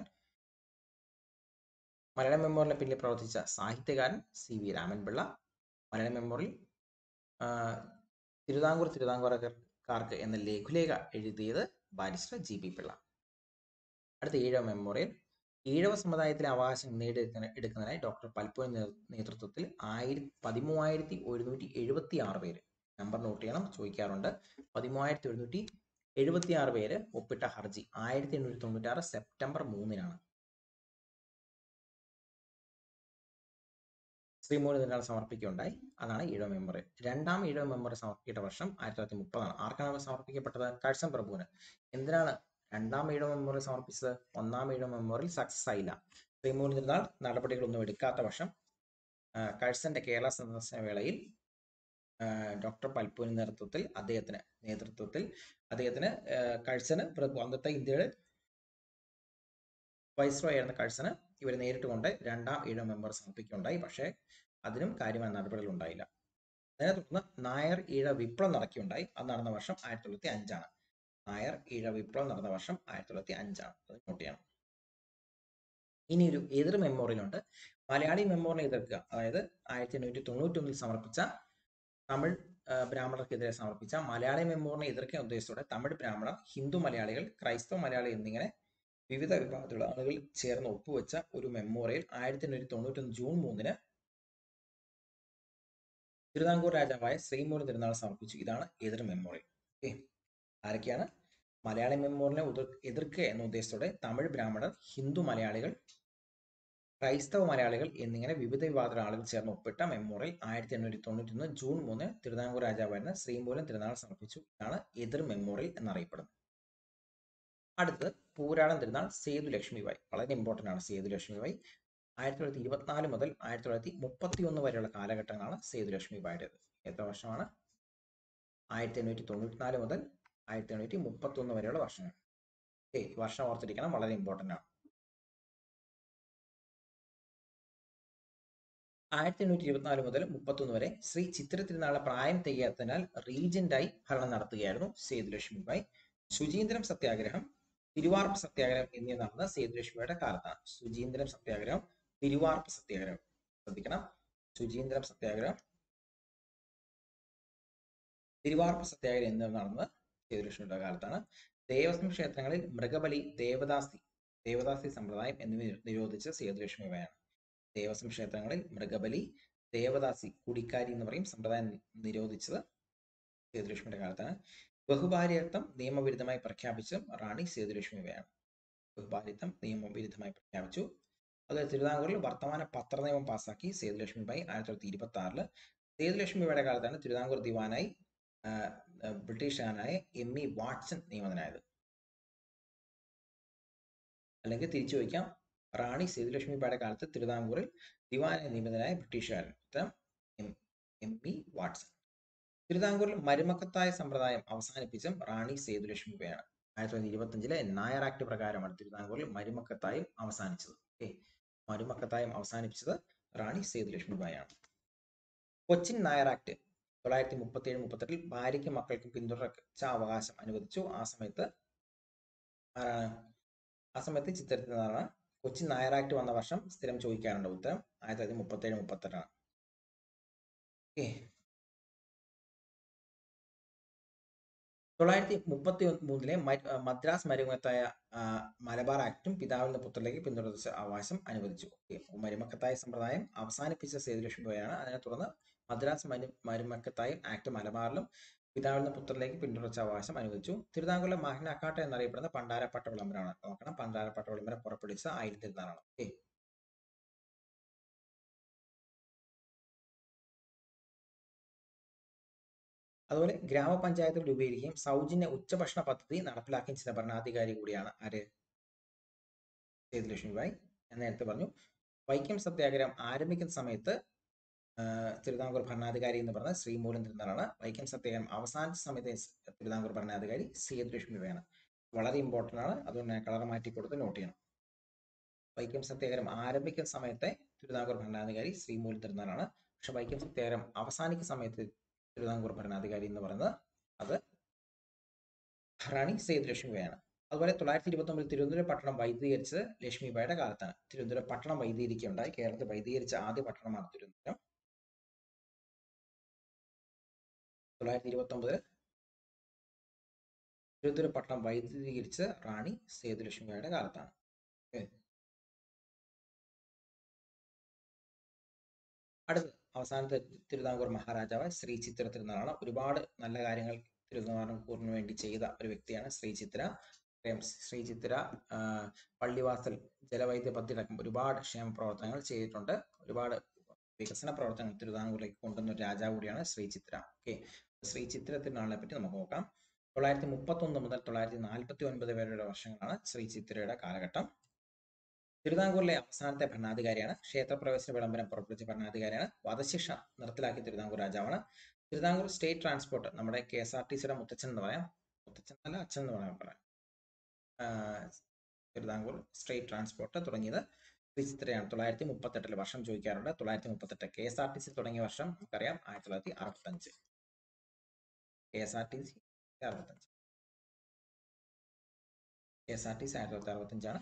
മലയാള മെമ്മോറിയലിന് പിന്നിൽ പ്രവർത്തിച്ച സാഹിത്യകാരൻ സി വി രാമൻപിള്ള മലയാള മെമ്മോറിയൽ തിരുവിതാംകൂർ തിരുവിതാംകൂറക്കാർക്ക് എന്ന ലഘുലേഖ എഴുതിയത് ബാരിസ്റ്റർ ജി പി പിള്ള അടുത്ത ഈഴവ മെമ്മോറിയൽ ഈഴവ സമുദായത്തിലെ അവകാശം നേടിയെടുക്കുന്ന എടുക്കുന്നതിനായി ഡോക്ടർ പൽപ്പുവിന്റെ നേതൃത്വത്തിൽ ആയിരത്തി പതിമൂവായിരത്തി ഒരുന്നൂറ്റി എഴുപത്തി ആറ് പേര് നമ്പർ നോട്ട് ചെയ്യണം ചോദിക്കാറുണ്ട് പതിമൂവായിരത്തി ഒരുന്നൂറ്റി എഴുപത്തി ആറ് പേര് ഒപ്പിട്ട ഹർജി ആയിരത്തി എണ്ണൂറ്റി തൊണ്ണൂറ്റി ആറ് സെപ്റ്റംബർ മൂന്നിനാണ് ശ്രീമൂലം ഇതിനാൾ സമർപ്പിക്കുകയുണ്ടായി അതാണ് ഈഴവ മെമ്മോറിയൽ രണ്ടാം ഈഴവ മെമ്മോറിയൽ സമർപ്പിക്കേണ്ട വർഷം ആയിരത്തി തൊള്ളായിരത്തി മുപ്പതാണ് ആർക്കാണ് സമർപ്പിക്കപ്പെട്ടത് കഴ്സൺ പ്രഭുവിന് എന്തിനാണ് രണ്ടാം ഈഴവ മെമ്മോറിയൽ സമർപ്പിച്ചത് ഒന്നാം ഈഴവ മെമ്മോറിയൽ സക്സസ് ആയില്ല ശ്രീമൂലം തിരുനാൾ നടപടികളൊന്നും എടുക്കാത്ത വർഷം കഴ്സന്റെ കേരള സന്ദർശന വേളയിൽ ഡോക്ടർ പൽപ്പുവിന്റെ നേതൃത്വത്തിൽ അദ്ദേഹത്തിന് നേതൃത്വത്തിൽ അദ്ദേഹത്തിന് കഴ്സന് അന്നത്തെ ഇന്ത്യയുടെ വൈസ്രോയ് ആയിരുന്ന കഴ്സന് ഇവർ നേരിട്ട് കൊണ്ട് രണ്ടാം ഈഴവ മെമ്പർ സമർപ്പിക്കുകയുണ്ടായി പക്ഷേ അതിനും കാര്യമായ നടപടികൾ ഉണ്ടായില്ല അതിനെ തുടർന്ന് നായർ ഈഴ വിപ്ലവം നടക്കുകയുണ്ടായി അത് നടന്ന വർഷം ആയിരത്തി തൊള്ളായിരത്തി അഞ്ചാണ് നായർ ഈഴ വിപ്ലവം നടന്ന വർഷം ആയിരത്തി തൊള്ളായിരത്തി അഞ്ചാണ് അത് നോട്ട് ചെയ്യണം ഇനി ഒരു എതിർ മെമ്മോറിയൽ ഉണ്ട് മലയാളി മെമ്മോറിയൽ എതിർക്കുക അതായത് ആയിരത്തി എണ്ണൂറ്റി തൊണ്ണൂറ്റി ഒന്നിൽ സമർപ്പിച്ച തമിഴ് ബ്രാഹ്മണർക്കെതിരെ സമർപ്പിച്ച മലയാളി മെമ്മോറിനെ എതിർക്കാൻ ഉദ്ദേശത്തോടെ തമിഴ് ബ്രാഹ്മണർ ഹിന്ദു മലയാളികൾ ക്രൈസ്തവ മലയാളി എന്നിങ്ങനെ വിവിധ വിഭാഗത്തിലുള്ള ആളുകൾ ചേർന്ന് ഒപ്പുവെച്ച ഒരു മെമ്മോറിയൽ ആയിരത്തി എണ്ണൂറ്റി തൊണ്ണൂറ്റൊന്ന് ജൂൺ മൂന്നിന് തിരുവിതാംകൂർ രാജാവായ ശ്രീമൂലം തിരുനാൾ സമർപ്പിച്ചു ഇതാണ് എതിർ മെമ്മോറിയൽ ഓക്കെ ആരൊക്കെയാണ് മലയാളി മെമ്മോറിയലിനെ എതിർക്കുക എന്ന ഉദ്ദേശത്തോടെ തമിഴ് ബ്രാഹ്മണർ ഹിന്ദു മലയാളികൾ ക്രൈസ്തവ മലയാളികൾ എന്നിങ്ങനെ വിവിധ വിഭാഗത്തിലുള്ള ആളുകൾ ചേർന്ന് ഒപ്പിട്ട മെമ്മോറിയൽ ആയിരത്തി എണ്ണൂറ്റി തൊണ്ണൂറ്റൊന്ന് ജൂൺ മൂന്ന് തിരുവിതാംകൂർ രാജാവായിരുന്ന ശ്രീമൂലം തിരുനാൾ സമർപ്പിച്ചു ഇതാണ് എതിർ മെമ്മോറിയൽ എന്നറിയപ്പെടുന്നത് അടുത്തത് പൂരാടം തിരുനാൾ സേതു ലക്ഷ്മിബായി വളരെ ഇമ്പോർട്ടൻ്റ് ആണ് സേതു ലക്ഷ്മിബായി ആയിരത്തി തൊള്ളായിരത്തി ഇരുപത്തിനാല് മുതൽ ആയിരത്തി തൊള്ളായിരത്തി മുപ്പത്തി ഒന്ന് വരെയുള്ള കാലഘട്ടങ്ങളാണ് സേതു ലക്ഷ്മിബായുടേത് എത്ര വർഷമാണ് ആയിരത്തി എണ്ണൂറ്റി തൊണ്ണൂറ്റിനാല് മുതൽ ആയിരത്തി എണ്ണൂറ്റി മുപ്പത്തി ഒന്ന് വരെയുള്ള വർഷങ്ങൾ ഓക്കെ വർഷം ഓർത്തിരിക്കണം വളരെ ഇമ്പോർട്ടൻ്റ് ആണ് ആയിരത്തി എണ്ണൂറ്റി ഇരുപത്തിനാല് മുതൽ മുപ്പത്തൊന്ന് വരെ ശ്രീ ചിത്ര തിരുനാളെ പ്രായം തികയാത്തതിനാൽ റീജന്റായി ഭരണം നടത്തുകയായിരുന്നു സേതുലക്ഷ്മിബായി ശുചീന്ദ്രം സത്യാഗ്രഹം തിരുവാർപ്പ് സത്യാഗ്രഹം എന്നിവ നടന്ന സേതുലക്ഷ്മിയുടെ കാലത്താണ് ശുചീന്ദ്രം സത്യാഗ്രഹം തിരുവാർപ്പ് സത്യാഗ്രഹം ശ്രദ്ധിക്കണം ശുചീന്ദ്രം സത്യാഗ്രഹം തിരുവാർപ്പ് സത്യാഗ്രഹം എന്നിവ നടന്നത് സേതുലക്ഷ്മിയുടെ കാലത്താണ് ദേവസ്വം ക്ഷേത്രങ്ങളിൽ മൃഗബലി ദേവദാസി ദേവദാസി സമ്പ്രദായം എന്നിവ നിരോധിച്ച സേതുലക്ഷ്മിബായാണ് ദേവസ്വം ക്ഷേത്രങ്ങളിൽ മൃഗബലി ദേവദാസി കുടിക്കാരി എന്ന് പറയും സമ്പ്രദായം നിരോധിച്ചത് സേതുലക്ഷ്മിയുടെ കാലത്താണ് ബഹുഭാര്യത്വം നിയമവിരുദ്ധമായി പ്രഖ്യാപിച്ചത് റാണി സേതുലക്ഷ്മിബയാണ് ബഹുഭാര്യത്വം നിയമവിരുദ്ധമായി പ്രഖ്യാപിച്ചു അത് തിരുവിതാംകൂറിൽ വർത്തമാന പത്രനിയമം പാസാക്കി സേതുലക്ഷ്മിബായി ആയിരത്തി തൊള്ളായിരത്തി ഇരുപത്തി ആറില് സേതുലക്ഷ്മിബയുടെ കാലത്താണ് തിരുവിതാംകൂർ ദിവാനായി ബ്രിട്ടീഷുകാരനായ എം ഇ വാട്സൺ നിയമനായത് അല്ലെങ്കിൽ തിരിച്ചു വയ്ക്കാം റാണി സേതുലക്ഷ്മിബയുടെ കാലത്ത് തിരുവിതാംകൂറിൽ ദിവാനായി നിയമിതനായ ബ്രിട്ടീഷുകാരൻ ഉത്തരം എം ഇ വാട്സൺ തിരുവിതാംകൂറിൽ മരുമക്കത്തായ സമ്പ്രദായം അവസാനിപ്പിച്ചും റാണി സേതുലക്ഷ്മിബയാണ് ആയിരത്തി തൊള്ളായിരത്തി ഇരുപത്തഞ്ചിലെ നായർ ആക്ട് പ്രകാരമാണ് തിരുവിതാംകൂറിൽ മരുമക്കത്തായം അവസാനിച്ചത് ഓക്കെ മരുമക്കത്തായം അവസാനിപ്പിച്ചത് റാണി സേതുലക്ഷ്മിബായാണ് കൊച്ചിൻ നായർ ആക്ട് തൊള്ളായിരത്തി മുപ്പത്തി ഏഴ് മുപ്പത്തെട്ടിൽ ഭാര്യയ്ക്കും മക്കൾക്കും പിന്തുടർച്ച അവകാശം അനുവദിച്ചു ആ സമയത്ത് ആരാണ് ആ സമയത്ത് ചിത്രത്തിനാണ് കൊച്ചിൻ നായർ ആക്ട് വന്ന വർഷം സ്ഥിരം ചോദിക്കാറുണ്ട് ഉത്തരം ആയിരത്തി തൊള്ളായിരത്തി മുപ്പത്തി ഏഴ് മുപ്പത്തെട്ടാണ് ഓക്കെ തൊള്ളായിരത്തി മുപ്പത്തി മൂന്നിലെ മദ്രാസ് മരുമക്കത്തായ മലബാർ ആക്ടും പിതാവിൽ നിന്ന് പുത്രലേക്ക് പിന്തുടർച്ച അവകാശം അനുവദിച്ചു മരുമക്കത്തായ സമ്പ്രദായം അവസാനിപ്പിച്ച സേതുലക്ഷ്മിയാണ് അതിനെ തുടർന്ന് മദ്രാസ് മരു മരുമക്കത്തായ ആക്ട് മലബാറിലും പിതാവിൽ നിന്ന് പുത്രലേക്ക് പിന്തുടർച്ച അവകാശം അനുവദിച്ചു തിരുവിതാംകൂറിലെ മാഗ്നാക്കാട്ട എന്നറിയപ്പെടുന്ന പണ്ടാരപ്പട്ട വിളംബരമാണ് നോക്കണം പണ്ടാരപ്പട്ട വിളംബരം പുറപ്പെടുവിച്ച ആയിരത്തി ഇരുന്നാലാണ് ഓക്കെ അതുപോലെ ഗ്രാമപഞ്ചായത്തുകൾ രൂപീകരിക്കുകയും സൗജന്യ ഉച്ചഭക്ഷണ പദ്ധതി നടപ്പിലാക്കുകയും ചെയ്ത ഭരണാധികാരി കൂടിയാണ് ആര് സേതുലക്ഷ്മിബായി ഞാൻ നേരത്തെ പറഞ്ഞു വൈക്കം സത്യാഗ്രഹം ആരംഭിക്കുന്ന സമയത്ത് തിരുവിതാംകൂർ ഭരണാധികാരി എന്ന് പറഞ്ഞത് ശ്രീമൂലം തിരുനാളാണ് വൈക്കം സത്യാഗ്രഹം അവസാനിച്ച സമയത്ത് തിരുവിതാംകൂർ ഭരണാധികാരി സേതുലക്ഷ്മിബായാണ് വളരെ ഇമ്പോർട്ടൻ്റ് ആണ് അതുകൊണ്ട് ഞാൻ കളർ മാറ്റി കൊടുത്ത് നോട്ട് ചെയ്യണം വൈക്കം സത്യാഗ്രഹം ആരംഭിക്കുന്ന സമയത്തെ തിരുവിതാംകൂർ ഭരണാധികാരി ശ്രീമൂലം തിരുനാളാണ് പക്ഷെ വൈക്കം സത്യാഗ്രഹം അവസാനിക്കുന്ന സമയത്ത് തിരുവിതാംകൂർ ഭരണാധികാരി എന്ന് പറയുന്നത് അത് റാണി സേതു ലക്ഷ്മിബായാണ് അതുപോലെ തൊള്ളായിരത്തി ഇരുപത്തി ഒമ്പതിൽ തിരുവനന്തപുരം പട്ടണം വൈദ്യീകരിച്ചത് ലക്ഷ്മിബായുടെ കാലത്താണ് തിരുവനന്തപുരം പട്ടണം വൈദ്യീകരിക്കുകയുണ്ടായി കേരളത്തിൽ വൈദ്യീകരിച്ച ആദ്യ പട്ടണമാണ് തിരുവനന്തപുരം തൊള്ളായിരത്തി ഇരുപത്തി ഒമ്പതിൽ തിരുവനന്തപുരം പട്ടണം വൈദ്യുതീകരിച്ച റാണി സേതുലക്ഷ്മിയുടെ കാലത്താണ് അടുത്ത അവസാനത്തെ തിരുവിതാംകൂർ മഹാരാജാവ് ശ്രീ ചിത്ര തിരുനാളാണ് ഒരുപാട് നല്ല കാര്യങ്ങൾ തിരുവിതാംകൂറിന് വേണ്ടി ചെയ്ത ഒരു വ്യക്തിയാണ് ശ്രീ ചിത്ര ശ്രീ ചിത്ര പള്ളിവാസൽ ജലവൈദ്യ പദ്ധതി അടക്കം ഒരുപാട് ക്ഷേമ പ്രവർത്തനങ്ങൾ ചെയ്തിട്ടുണ്ട് ഒരുപാട് വികസന പ്രവർത്തനങ്ങൾ തിരുവിതാംകൂറിലേക്ക് കൊണ്ടുവന്ന ഒരു രാജാവ് കൂടിയാണ് ശ്രീ ചിത്ര ഓക്കെ ശ്രീ ചിത്ര തിരുനാളിനെ പറ്റി നമുക്ക് നോക്കാം തൊള്ളായിരത്തി മുപ്പത്തി ഒന്ന് മുതൽ തൊള്ളായിരത്തി നാൽപ്പത്തി ഒൻപത് വരെയുള്ള വർഷങ്ങളാണ് ശ്രീ ചിത്രയുടെ കാലഘട്ടം തിരുവിതാംകൂറിലെ അവസാനത്തെ ഭരണാധികാരിയാണ് ക്ഷേത്രപ്രവേശന വിളംബരം പുറപ്പെടുവിച്ച ഭരണാധികാരിയാണ് വധശിക്ഷ നിർത്തലാക്കിയ തിരുവിതാംകൂർ രാജാവാണ് തിരുവിതാംകൂർ സ്റ്റേറ്റ് ട്രാൻസ്പോർട്ട് നമ്മുടെ കെ എസ് ആർ ടി സിയുടെ മുത്തച്ഛൻ എന്ന് പറയാം മുത്തച്ഛൻ അല്ല അച്ഛൻ എന്ന് പറയാൻ പറയാം തിരുവിതാംകൂർ സ്റ്റേറ്റ് ട്രാൻസ്പോർട്ട് തുടങ്ങിയത് വിചിത്രയാണ് തൊള്ളായിരത്തി മുപ്പത്തെട്ടിൽ വർഷം ചോദിക്കാറുണ്ട് തൊള്ളായിരത്തി മുപ്പത്തെട്ട് K S R T C തുടങ്ങിയ വർഷം നമുക്കറിയാം ആയിരത്തി തൊള്ളായിരത്തി അറുപത്തഞ്ച് K S R T C അറുപത്തഞ്ച് K S R T C ആയിരത്തി തൊള്ളായിരത്തി അറുപത്തഞ്ചാണ്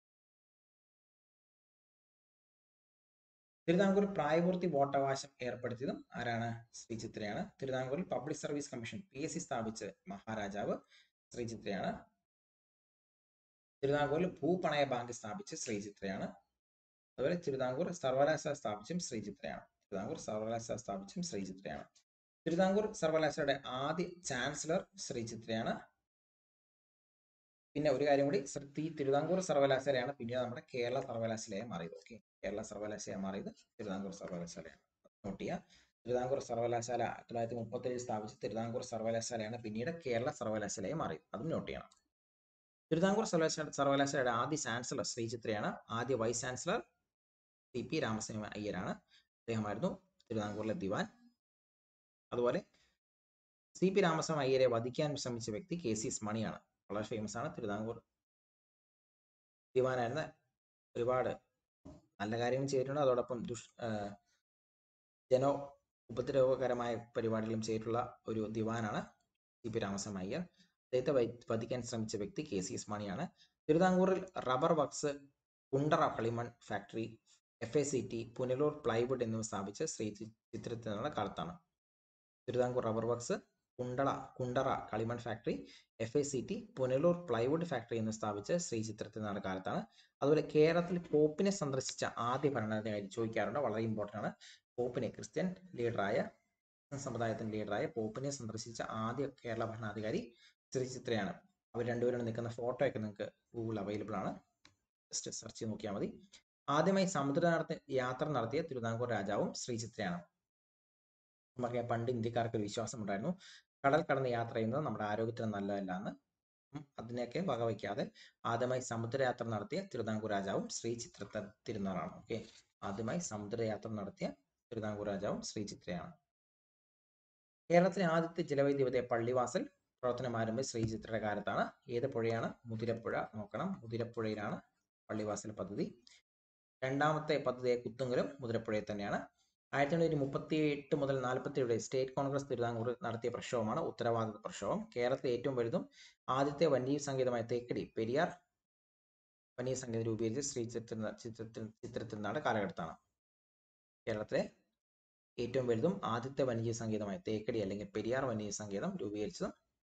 തിരുവിതാംകൂർ പ്രായപൂർത്തി വോട്ടവകാശം ഏർപ്പെടുത്തിയതും ആരാണ് ശ്രീ ചിത്രയാണ് തിരുവിതാംകൂറിൽ public service commission P S C സ്ഥാപിച്ച് മഹാരാജാവ് ശ്രീ ചിത്രയാണ് തിരുവിതാംകൂറിൽ ഭൂപണയ ബാങ്ക് സ്ഥാപിച്ച് ശ്രീ ചിത്രയാണ് അതുപോലെ തിരുവിതാംകൂർ സർവകലാശാല സ്ഥാപിച്ചും ശ്രീ ചിത്രയാണ് തിരുവിതാംകൂർ സർവകലാശാല സ്ഥാപിച്ചും ശ്രീ ചിത്രയാണ് തിരുവിതാംകൂർ സർവകലാശാലയുടെ ആദ്യ ചാൻസലർ ശ്രീ ചിത്രയാണ് പിന്നെ ഒരു കാര്യം കൂടി ശ്രീ തിരുവിതാംകൂർ സർവകലാശാലയാണ് പിന്നീട് നമ്മുടെ കേരള സർവകലാശാലയായി മാറിയത് ഓക്കെ കേരള സർവകലാശാലയായി മാറിയത് തിരുവിതാംകൂർ സർവകലാശാലയാണ് നോട്ട് ചെയ്യുക തിരുവിതാംകൂർ സർവകലാശാല ആയിരത്തി തൊള്ളായിരത്തി മുപ്പത്തേഴ് സ്ഥാപിച്ച തിരുവിതാംകൂർ സർവകലാശാലയാണ് പിന്നീട് കേരള സർവകലാശാലയായി മാറിയത് അതും നോട്ട് ചെയ്യണം തിരുവിതാംകൂർ സർവകലാശാല സർവകലാശാലയുടെ ആദ്യ ചാൻസലർ ശ്രീ ചിത്രയാണ് ആദ്യ vice chancellor C P Ramaswamy അയ്യരാണ് അദ്ദേഹമായിരുന്നു തിരുവിതാംകൂറിലെ ദിവാൻ അതുപോലെ സി പി രാമസ്വാമി അയ്യരെ വധിക്കാൻ ശ്രമിച്ച വ്യക്തി കെ സി എസ് മണിയാണ് വളരെ ഫേമസ് ആണ് തിരുവിതാംകൂർ ദിവാനായിരുന്ന ഒരുപാട് നല്ല കാര്യങ്ങളും ചെയ്തിട്ടുണ്ട് അതോടൊപ്പം ദുഷ് ജനോ ഉപദ്രവകരമായ പരിപാടികളും ചെയ്തിട്ടുള്ള ഒരു ദിവാനാണ് സി പി രാമസ്വാമി അയ്യർ അദ്ദേഹത്തെ വധിക്കാൻ ശ്രമിച്ച വ്യക്തി കെ സി എസ് മണിയാണ് തിരുവിതാംകൂറിൽ റബ്ബർ വർക്ക്സ് കുണ്ടറ കളിമൺ factory F A C T Punalur plywood എന്നിവ സ്ഥാപിച്ച് ശ്രീ ചിത്രത്തിനുള്ള കാലത്താണ് തിരുവിതാംകൂർ റബ്ബർ വർക്ക്സ് കുണ്ടള കുണ്ടറ കളിമൺ factory F A C T Punalur plywood factory എന്നിവ സ്ഥാപിച്ച് ശ്രീ ചിത്രത്തിനാണ് കാലത്താണ് അതുപോലെ കേരളത്തിൽ പോപ്പിനെ സന്ദർശിച്ച ആദ്യ ഭരണാധികാരി ചോദിക്കാറുണ്ട് വളരെ ഇമ്പോർട്ടൻ്റ് ആണ് പോപ്പിനെ ക്രിസ്ത്യൻ ലീഡറായ സമുദായത്തിന്റെ ലീഡറായ പോപ്പിനെ സന്ദർശിച്ച ആദ്യ കേരള ഭരണാധികാരി ശ്രീ ചിത്രയാണ് അവർ രണ്ടുപേരും നിൽക്കുന്ന ഫോട്ടോ ഒക്കെ നിങ്ങൾക്ക് ഗൂഗിൾ അവൈലബിൾ ആണ് ജസ്റ്റ് സെർച്ച് ചെയ്ത് നോക്കിയാൽ മതി ആദ്യമായി സമുദ്ര നടത്തി യാത്ര നടത്തിയ തിരുവിതാംകൂർ രാജാവും ശ്രീ ചിത്രയാണ് നമുക്കറിയാം പണ്ട് ഇന്ത്യക്കാർക്ക് ഒരു വിശ്വാസം ഉണ്ടായിരുന്നു കടൽ കടന്ന് യാത്ര ചെയ്യുന്നത് നമ്മുടെ ആരോഗ്യത്തിന് നല്ലതല്ല എന്ന് അതിനെയൊക്കെ വകവയ്ക്കാതെ ആദ്യമായി സമുദ്രയാത്ര നടത്തിയ തിരുവിതാംകൂർ രാജാവും ശ്രീ ചിത്ര തിരുനാളാണ് ഓക്കെ ആദ്യമായി സമുദ്രയാത്ര നടത്തിയ തിരുവിതാംകൂർ രാജാവും ശ്രീ ചിത്രയാണ് കേരളത്തിലെ ആദ്യത്തെ ജലവൈദ്യുതയെ പള്ളിവാസൽ പ്രവർത്തനം ആരംഭിച്ച ശ്രീ ചിത്രയുടെ കാലത്താണ് ഏത് പുഴയാണ് മുതിരപ്പുഴ നോക്കണം മുതിരപ്പുഴയിലാണ് പള്ളിവാസൽ പദ്ധതി രണ്ടാമത്തെ പദ്ധതി കുത്തുങ്കലും മുതിരപ്പുഴയിൽ തന്നെയാണ് ആയിരത്തി തൊള്ളായിരത്തി മുപ്പത്തി എട്ട് മുതൽ നാൽപ്പത്തി ഏഴ് സ്റ്റേറ്റ് കോൺഗ്രസ് തിരുവിതാംകൂർ നടത്തിയ പ്രക്ഷോഭമാണ് ഉത്തരവാദിത്ത പ്രക്ഷോഭം കേരളത്തിലെ ഏറ്റവും വലുതും ആദ്യത്തെ വന്യജീവി സംഗീതമായ തേക്കടി പെരിയാർ വന്യജീവി സംഗീതം രൂപീകരിച്ച ശ്രീ ചിത്ര ചിത്രത്തിൽ ചിത്രത്തിനാട് കാലഘട്ടത്താണ് കേരളത്തിലെ ഏറ്റവും വലുതും ആദ്യത്തെ വന്യജീവി സങ്കേതമായ തേക്കടി അല്ലെങ്കിൽ പെരിയാർ വന്യജീവി സങ്കേതം രൂപീകരിച്ചത്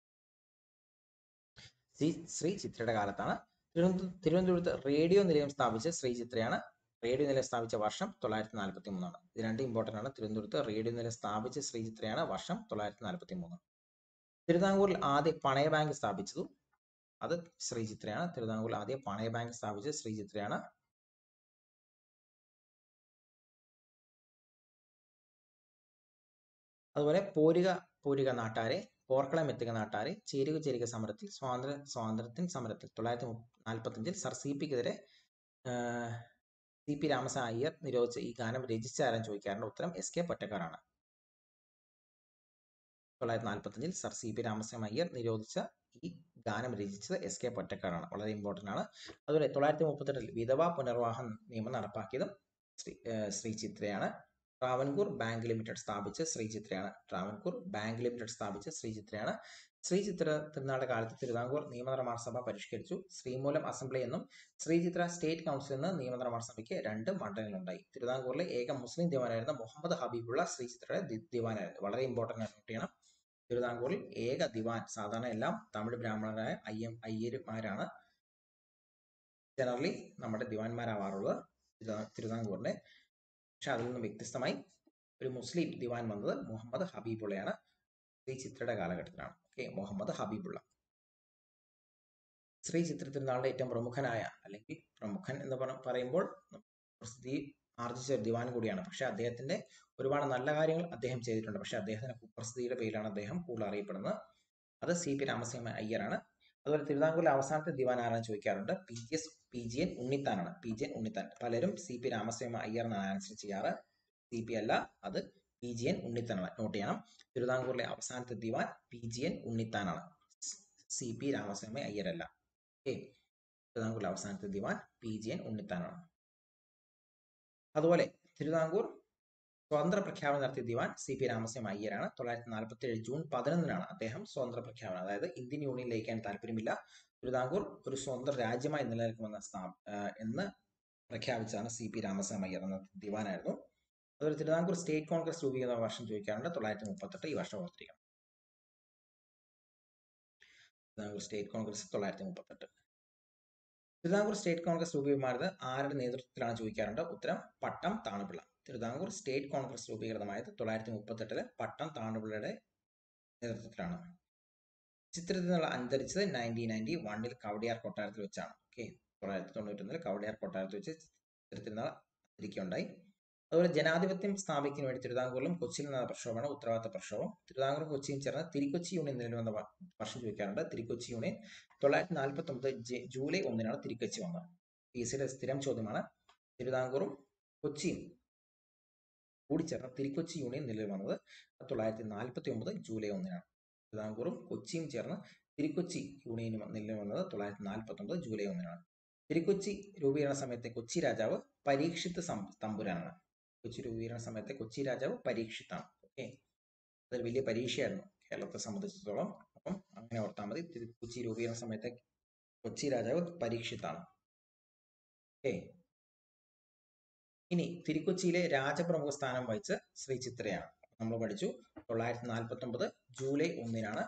ശ്രീ ശ്രീ ചിത്രയുടെ കാലത്താണ് തിരുവനന്തപുരം തിരുവനന്തപുരത്ത് റേഡിയോ നിലയം സ്ഥാപിച്ച ശ്രീ ചിത്രയാണ് റേഡിയോ നിലയം സ്ഥാപിച്ച വർഷം തൊള്ളായിരത്തി നാൽപ്പത്തി മൂന്നാണ് ഇത് രണ്ട് ഇമ്പോർട്ടൻ്റ് ആണ് തിരുവനന്തപുരത്ത് റേഡിയോ നിലയം സ്ഥാപിച്ച ശ്രീ ചിത്രയാണ് വർഷം തൊള്ളായിരത്തി നാൽപ്പത്തി മൂന്ന് തിരുവിതാംകൂറിൽ ആദ്യ പണയ ബാങ്ക് സ്ഥാപിച്ചതും അത് ശ്രീ ചിത്രയാണ് തിരുവിതാംകൂറിൽ ആദ്യ പണയ ബാങ്ക് സ്ഥാപിച്ചത് ശ്രീ ചിത്രയാണ് അതുപോലെ പോരുക പോരുക നാട്ടാരെ പോർക്കളം എത്തുക നാട്ടാരെ ചേരുക ചേരുക സമരത്തിൽ സ്വാതന്ത്ര്യ സ്വാതന്ത്ര്യത്തിൻ സമരത്തിൽ തൊള്ളായിരത്തി നാൽപ്പത്തഞ്ചിൽ സർ സി പിക്കെതിരെ സി പി രാമസ്വാമി അയ്യർ നിരോധിച്ച ഈ ഗാനം രചിച്ച ആരും ചോദിക്കാറുണ്ട് ഉത്തരം എസ് കെ പൊറ്റക്കാടാണ് തൊള്ളായിരത്തി നാൽപ്പത്തഞ്ചിൽ sir C P Ramaswamy Iyer നിരോധിച്ച ഈ ഗാനം രചിച്ചത് എസ് കെ പൊറ്റക്കാടാണ് വളരെ ഇമ്പോർട്ടൻ്റ് ആണ് അതുപോലെ തൊള്ളായിരത്തി മുപ്പത്തെട്ടിൽ വിധവാ പുനർവാഹ നിയമം നടപ്പാക്കിയതും ശ്രീ ശ്രീ ചിത്രയാണ് ട്രാവൻകൂർ ബാങ്ക് ലിമിറ്റഡ് സ്ഥാപിച്ച ശ്രീ ചിത്രയാണ് ട്രാവൻകൂർ ബാങ്ക് ലിമിറ്റഡ് സ്ഥാപിച്ച ശ്രീ ചിത്രയാണ് ശ്രീ ചിത്ര തിരുനാളുടെ കാലത്ത് തിരുവിതാംകൂർ നിയമനിർമ്മാണ സഭ പരിഷ്കരിച്ചു ശ്രീമൂലം അസംബ്ലി എന്നും ശ്രീചിത്ര സ്റ്റേറ്റ് കൗൺസിൽ നിന്ന് നിയമനിർമ്മാണ സഭയ്ക്ക് രണ്ട് മണ്ഡലങ്ങളുണ്ടായി തിരുവിതാംകൂറിലെ ഏക മുസ്ലിം ദിവാനായിരുന്ന മുഹമ്മദ് ഹബീബുള്ള ശ്രീ ചിത്രയുടെ ദിവാനായിരുന്നു വളരെ ഇമ്പോർട്ടൻ്റ് ആയിട്ട് ചെയ്യണം തിരുവിതാംകൂറിൽ ഏക ദിവാൻ സാധാരണ എല്ലാം തമിഴ് ബ്രാഹ്മണരായ അയ്യം അയ്യരുമാരാണ് ജനറലി നമ്മുടെ ദിവാൻമാരാവാറുള്ളത് തിരുവിതാംകൂറിന്റെ പക്ഷെ അതിൽ നിന്നും വ്യത്യസ്തമായി ഒരു മുസ്ലിം ദിവാൻ വന്നത് മുഹമ്മദ് ഹബീബുള്ളയാണ് ശ്രീ ചിത്രയുടെ കാലഘട്ടത്തിലാണ് ഓക്കെ മുഹമ്മദ് ഹബീബുള്ള ശ്രീ ചിത്ര തിരുനാളിന്റെ ഏറ്റവും പ്രമുഖനായ അല്ലെങ്കിൽ പ്രമുഖൻ എന്ന് പറയുമ്പോൾ പ്രസിദ്ധി ആർജിച്ച ഒരു ദിവാൻ കൂടിയാണ് പക്ഷെ അദ്ദേഹത്തിന്റെ ഒരുപാട് നല്ല കാര്യങ്ങൾ അദ്ദേഹം ചെയ്തിട്ടുണ്ട് പക്ഷെ അദ്ദേഹത്തിന്റെ കുപ്രസിദ്ധിയുടെ പേരിലാണ് അദ്ദേഹം കൂടുതൽ അറിയപ്പെടുന്നത് അത് സി പി രാമസ്വാമി അയ്യറാണ് അതുപോലെ തിരുവിതാംകൂറിലെ അവസാനത്തെ ദിവാൻ ആരാണെന്ന് ചോദിക്കാറുണ്ട് P G S P G N ഉണ്ണിത്താനാണ് പി ജി എൻ ഉണ്ണിത്താൻ പലരും സി പി രാമസ്വാമി അയ്യർ എന്നാണ് ആൻസർ ചെയ്യാറ് സി പി അല്ല അത് പി ജി എൻ ഉണ്ണിത്താനാണ് നോട്ട് ചെയ്യണം തിരുവിതാംകൂറിലെ അവസാനത്തെ ദിവാൻ പി ജി എൻ ഉണ്ണിത്താനാണ് സി പി രാമസ്വാമി അയ്യരല്ല ഓക്കെ തിരുവിതാംകൂറിലെ അവസാനത്തെ ദിവാൻ പി ജി എൻ ഉണ്ണിത്താനാണ് അതുപോലെ തിരുവിതാംകൂർ സ്വതന്ത്ര പ്രഖ്യാപനം നടത്തിയ ദിവാൻ സി പി രാമസ്വാമി അയ്യരാണ് തൊള്ളായിരത്തി നാൽപ്പത്തി ഏഴ് ജൂൺ പതിനൊന്നിനാണ് അദ്ദേഹം സ്വതന്ത്ര പ്രഖ്യാപനം അതായത് ഇന്ത്യൻ യൂണിയൻ ലയിക്കാൻ താല്പര്യമില്ല തിരുവിതാംകൂർ ഒരു സ്വതന്ത്ര രാജ്യമായി നിലനിൽക്കുമെന്ന സ്ഥാ എന്ന് പ്രഖ്യാപിച്ചതാണ് സി പി രാമസ്വാമി അയ്യർ എന്ന ദിവാനായിരുന്നു അതുപോലെ തിരുവിതാംകൂർ സ്റ്റേറ്റ് കോൺഗ്രസ് രൂപീകരണ വർഷം ചോദിക്കാറുണ്ട് തൊള്ളായിരത്തി മുപ്പത്തെട്ട് ഈ വർഷം ഓർത്തിരിക്കണം തിരുവിതാംകൂർ സ്റ്റേറ്റ് കോൺഗ്രസ് തൊള്ളായിരത്തി മുപ്പത്തെട്ട് തിരുവിതാംകൂർ സ്റ്റേറ്റ് കോൺഗ്രസ് രൂപീകരണമായത് ആരുടെ നേതൃത്വത്തിലാണ് ചോദിക്കാറുണ്ട് ഉത്തരം പട്ടം താണുപിള്ള തിരുവിതാംകൂർ സ്റ്റേറ്റ് കോൺഗ്രസ് രൂപീകൃതമായത് തൊള്ളായിരത്തി മുപ്പത്തെട്ടില് പട്ടം താണുപിള്ളയുടെ നേതൃത്വത്തിലാണ് ചിത്രത്തിൽ അന്തരിച്ചത് നയൻറ്റീൻ നയൻറ്റി വണ്ണിൽ കവടിയാർ കൊട്ടാരത്തിൽ വെച്ചാണ് ഓക്കെ തൊള്ളായിരത്തി തൊണ്ണൂറ്റൊന്നിൽ കവടിയാർ കൊട്ടാരത്തിൽ വെച്ച് ചിത്രത്തിരുന്നാൾ അന്തരിക്കുകയുണ്ടായി അതുപോലെ ജനാധിപത്യം സ്ഥാപിക്കുന്നതിന് വേണ്ടി തിരുവിതാംകൂറിലും കൊച്ചിയിൽ നടന്ന പ്രക്ഷോഭമാണ് ഉത്തരവാദിത്ത പ്രക്ഷോഭം തിരുവിതാംകൂറും കൊച്ചിയും ചേർന്ന് തിരുക്കൊച്ചി യൂണിയൻ നിലവിൽ വന്ന വർഷം ചോദിക്കാറുണ്ട് തിരുക്കൊച്ചി യൂണിയൻ തൊള്ളായിരത്തി നാൽപ്പത്തി ഒമ്പത് ജൂലൈ ഒന്നിനാണ് തിരുക്കൊച്ചി വന്നത് പി എസ് സിയുടെ സ്ഥിരം ചോദ്യമാണ് തിരുവിതാംകൂറും കൊച്ചിയും കൂടിച്ചേർന്ന തിരുക്കൊച്ചി യൂണിയൻ നിലവിൽ വന്നത് തൊള്ളായിരത്തി നാൽപ്പത്തി ഒമ്പത് ജൂലൈ ഒന്നിനാണ് തിരുവിതാംകൂറും കൊച്ചിയും ചേർന്ന് തിരുക്കൊച്ചി യൂണിയനും നിലവിൽ വന്നത് തൊള്ളായിരത്തി നാൽപ്പത്തി ഒമ്പത് ജൂലൈ ഒന്നിനാണ് തിരുക്കൊച്ചി രൂപീകരണ സമയത്തെ കൊച്ചി രാജാവ് പരീക്ഷിത്ത് തമ്പുരാനാണ് കൊച്ചി രൂപീകരണ സമയത്തെ കൊച്ചി രാജാവ് പരീക്ഷിത്താണ് ഓക്കെ അതൊരു വലിയ പരീക്ഷയായിരുന്നു കേരളത്തെ സംബന്ധിച്ചിടത്തോളം അപ്പം അങ്ങനെ ഓർത്താൽ മതി കൊച്ചി രൂപീകരണ സമയത്തെ കൊച്ചി രാജാവ് പരീക്ഷിത്താണ് ഓക്കെ ഇനി തിരുക്കൊച്ചിയിലെ രാജപ്രമുഖ സ്ഥാനം വഹിച്ച ശ്രീ ചിത്രയാണ് നമ്മൾ പഠിച്ചു തൊള്ളായിരത്തി നാൽപ്പത്തി ഒമ്പത് ജൂലൈ ഒന്നിനാണ്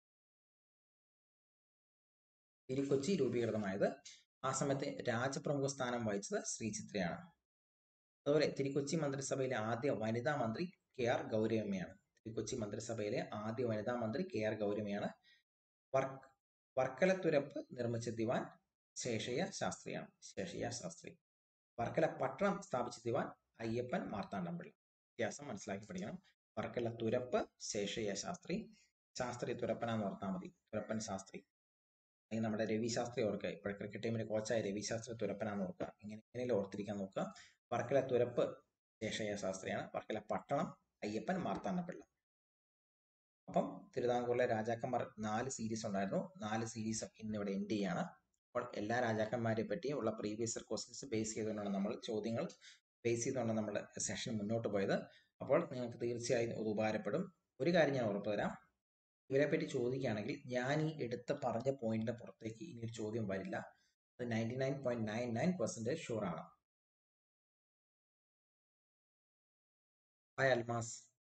തിരുക്കൊച്ചി രൂപീകൃതമായത് ആ സമയത്ത് രാജപ്രമുഖ സ്ഥാനം വഹിച്ചത് ശ്രീ ചിത്രയാണ് അതുപോലെ തിരുക്കൊച്ചി മന്ത്രിസഭയിലെ ആദ്യ വനിതാ മന്ത്രി കെ ആർ ഗൗരവമ്മയാണ് തിരുക്കൊച്ചി മന്ത്രിസഭയിലെ ആദ്യ വനിതാ മന്ത്രി കെ ആർ ഗൗരവമ്മയാണ് വർക്ക് വർക്കലത്തുരപ്പ് നിർമ്മിച്ച ദിവാൻ ശേഷയ്യ ശാസ്ത്രിയാണ് ശേഷയ്യ ശാസ്ത്രി വർക്കല പട്ടണം സ്ഥാപിച്ച ദിവാൻ അയ്യപ്പൻ മാർത്താണ്ഡംപിള്ള വ്യത്യാസം മനസ്സിലാക്കി പഠിക്കണം വർക്കല തുരപ്പ് ശേഷയ്യ ശാസ്ത്രി ശാസ്ത്രി തുരപ്പനാന്ന് ഓർത്താൽ മതി തുരപ്പൻ ശാസ്ത്രി അല്ലെങ്കിൽ നമ്മുടെ രവി ശാസ്ത്രി ഓർക്കുക ഇപ്പോൾ ക്രിക്കറ്റ് ടീമിന്റെ കോച്ചായ രവി ശാസ്ത്രി തുരപ്പനാന്ന് ഓർക്കുക ഇങ്ങനെ എങ്ങനെയും ഓർത്തിരിക്കാൻ നോക്കുക വർക്കല തുരപ്പ് ശേഷയ്യ ശാസ്ത്രിയാണ് വർക്കല പട്ടണം അയ്യപ്പൻ മാർത്താണ്ഡപിള്ള അപ്പം തിരുവിതാംകൂറിലെ രാജാക്കന്മാർ നാല് സീരീസ് ഉണ്ടായിരുന്നു നാല് സീരീസും ഇന്നിവിടെ എൻഡ് ചെയ്യാണ് അപ്പോൾ എല്ലാ രാജാക്കന്മാരെ പറ്റിയും ഉള്ള പ്രീവിയസ് ക്വസ്റ്റ്യൻസ് ബേസ് ചെയ്തുകൊണ്ടാണ് നമ്മൾ ചോദ്യങ്ങൾ ബേസ് ചെയ്തുകൊണ്ടാണ് നമ്മുടെ സെഷൻ മുന്നോട്ട് പോയത് അപ്പോൾ നിങ്ങൾക്ക് തീർച്ചയായും ഇത് ഉപകാരപ്പെടും ഒരു കാര്യം ഞാൻ ഉറപ്പ് തരാം ഇവരെ പറ്റി ചോദിക്കുകയാണെങ്കിൽ ഞാൻ ഈ എടുത്ത് പറഞ്ഞ പോയിന്റിന്റെ പുറത്തേക്ക് ഇനി ഒരു ചോദ്യം വരില്ല അത് ninety nine point nine nine percentage ഷുവറാണ് hi Almas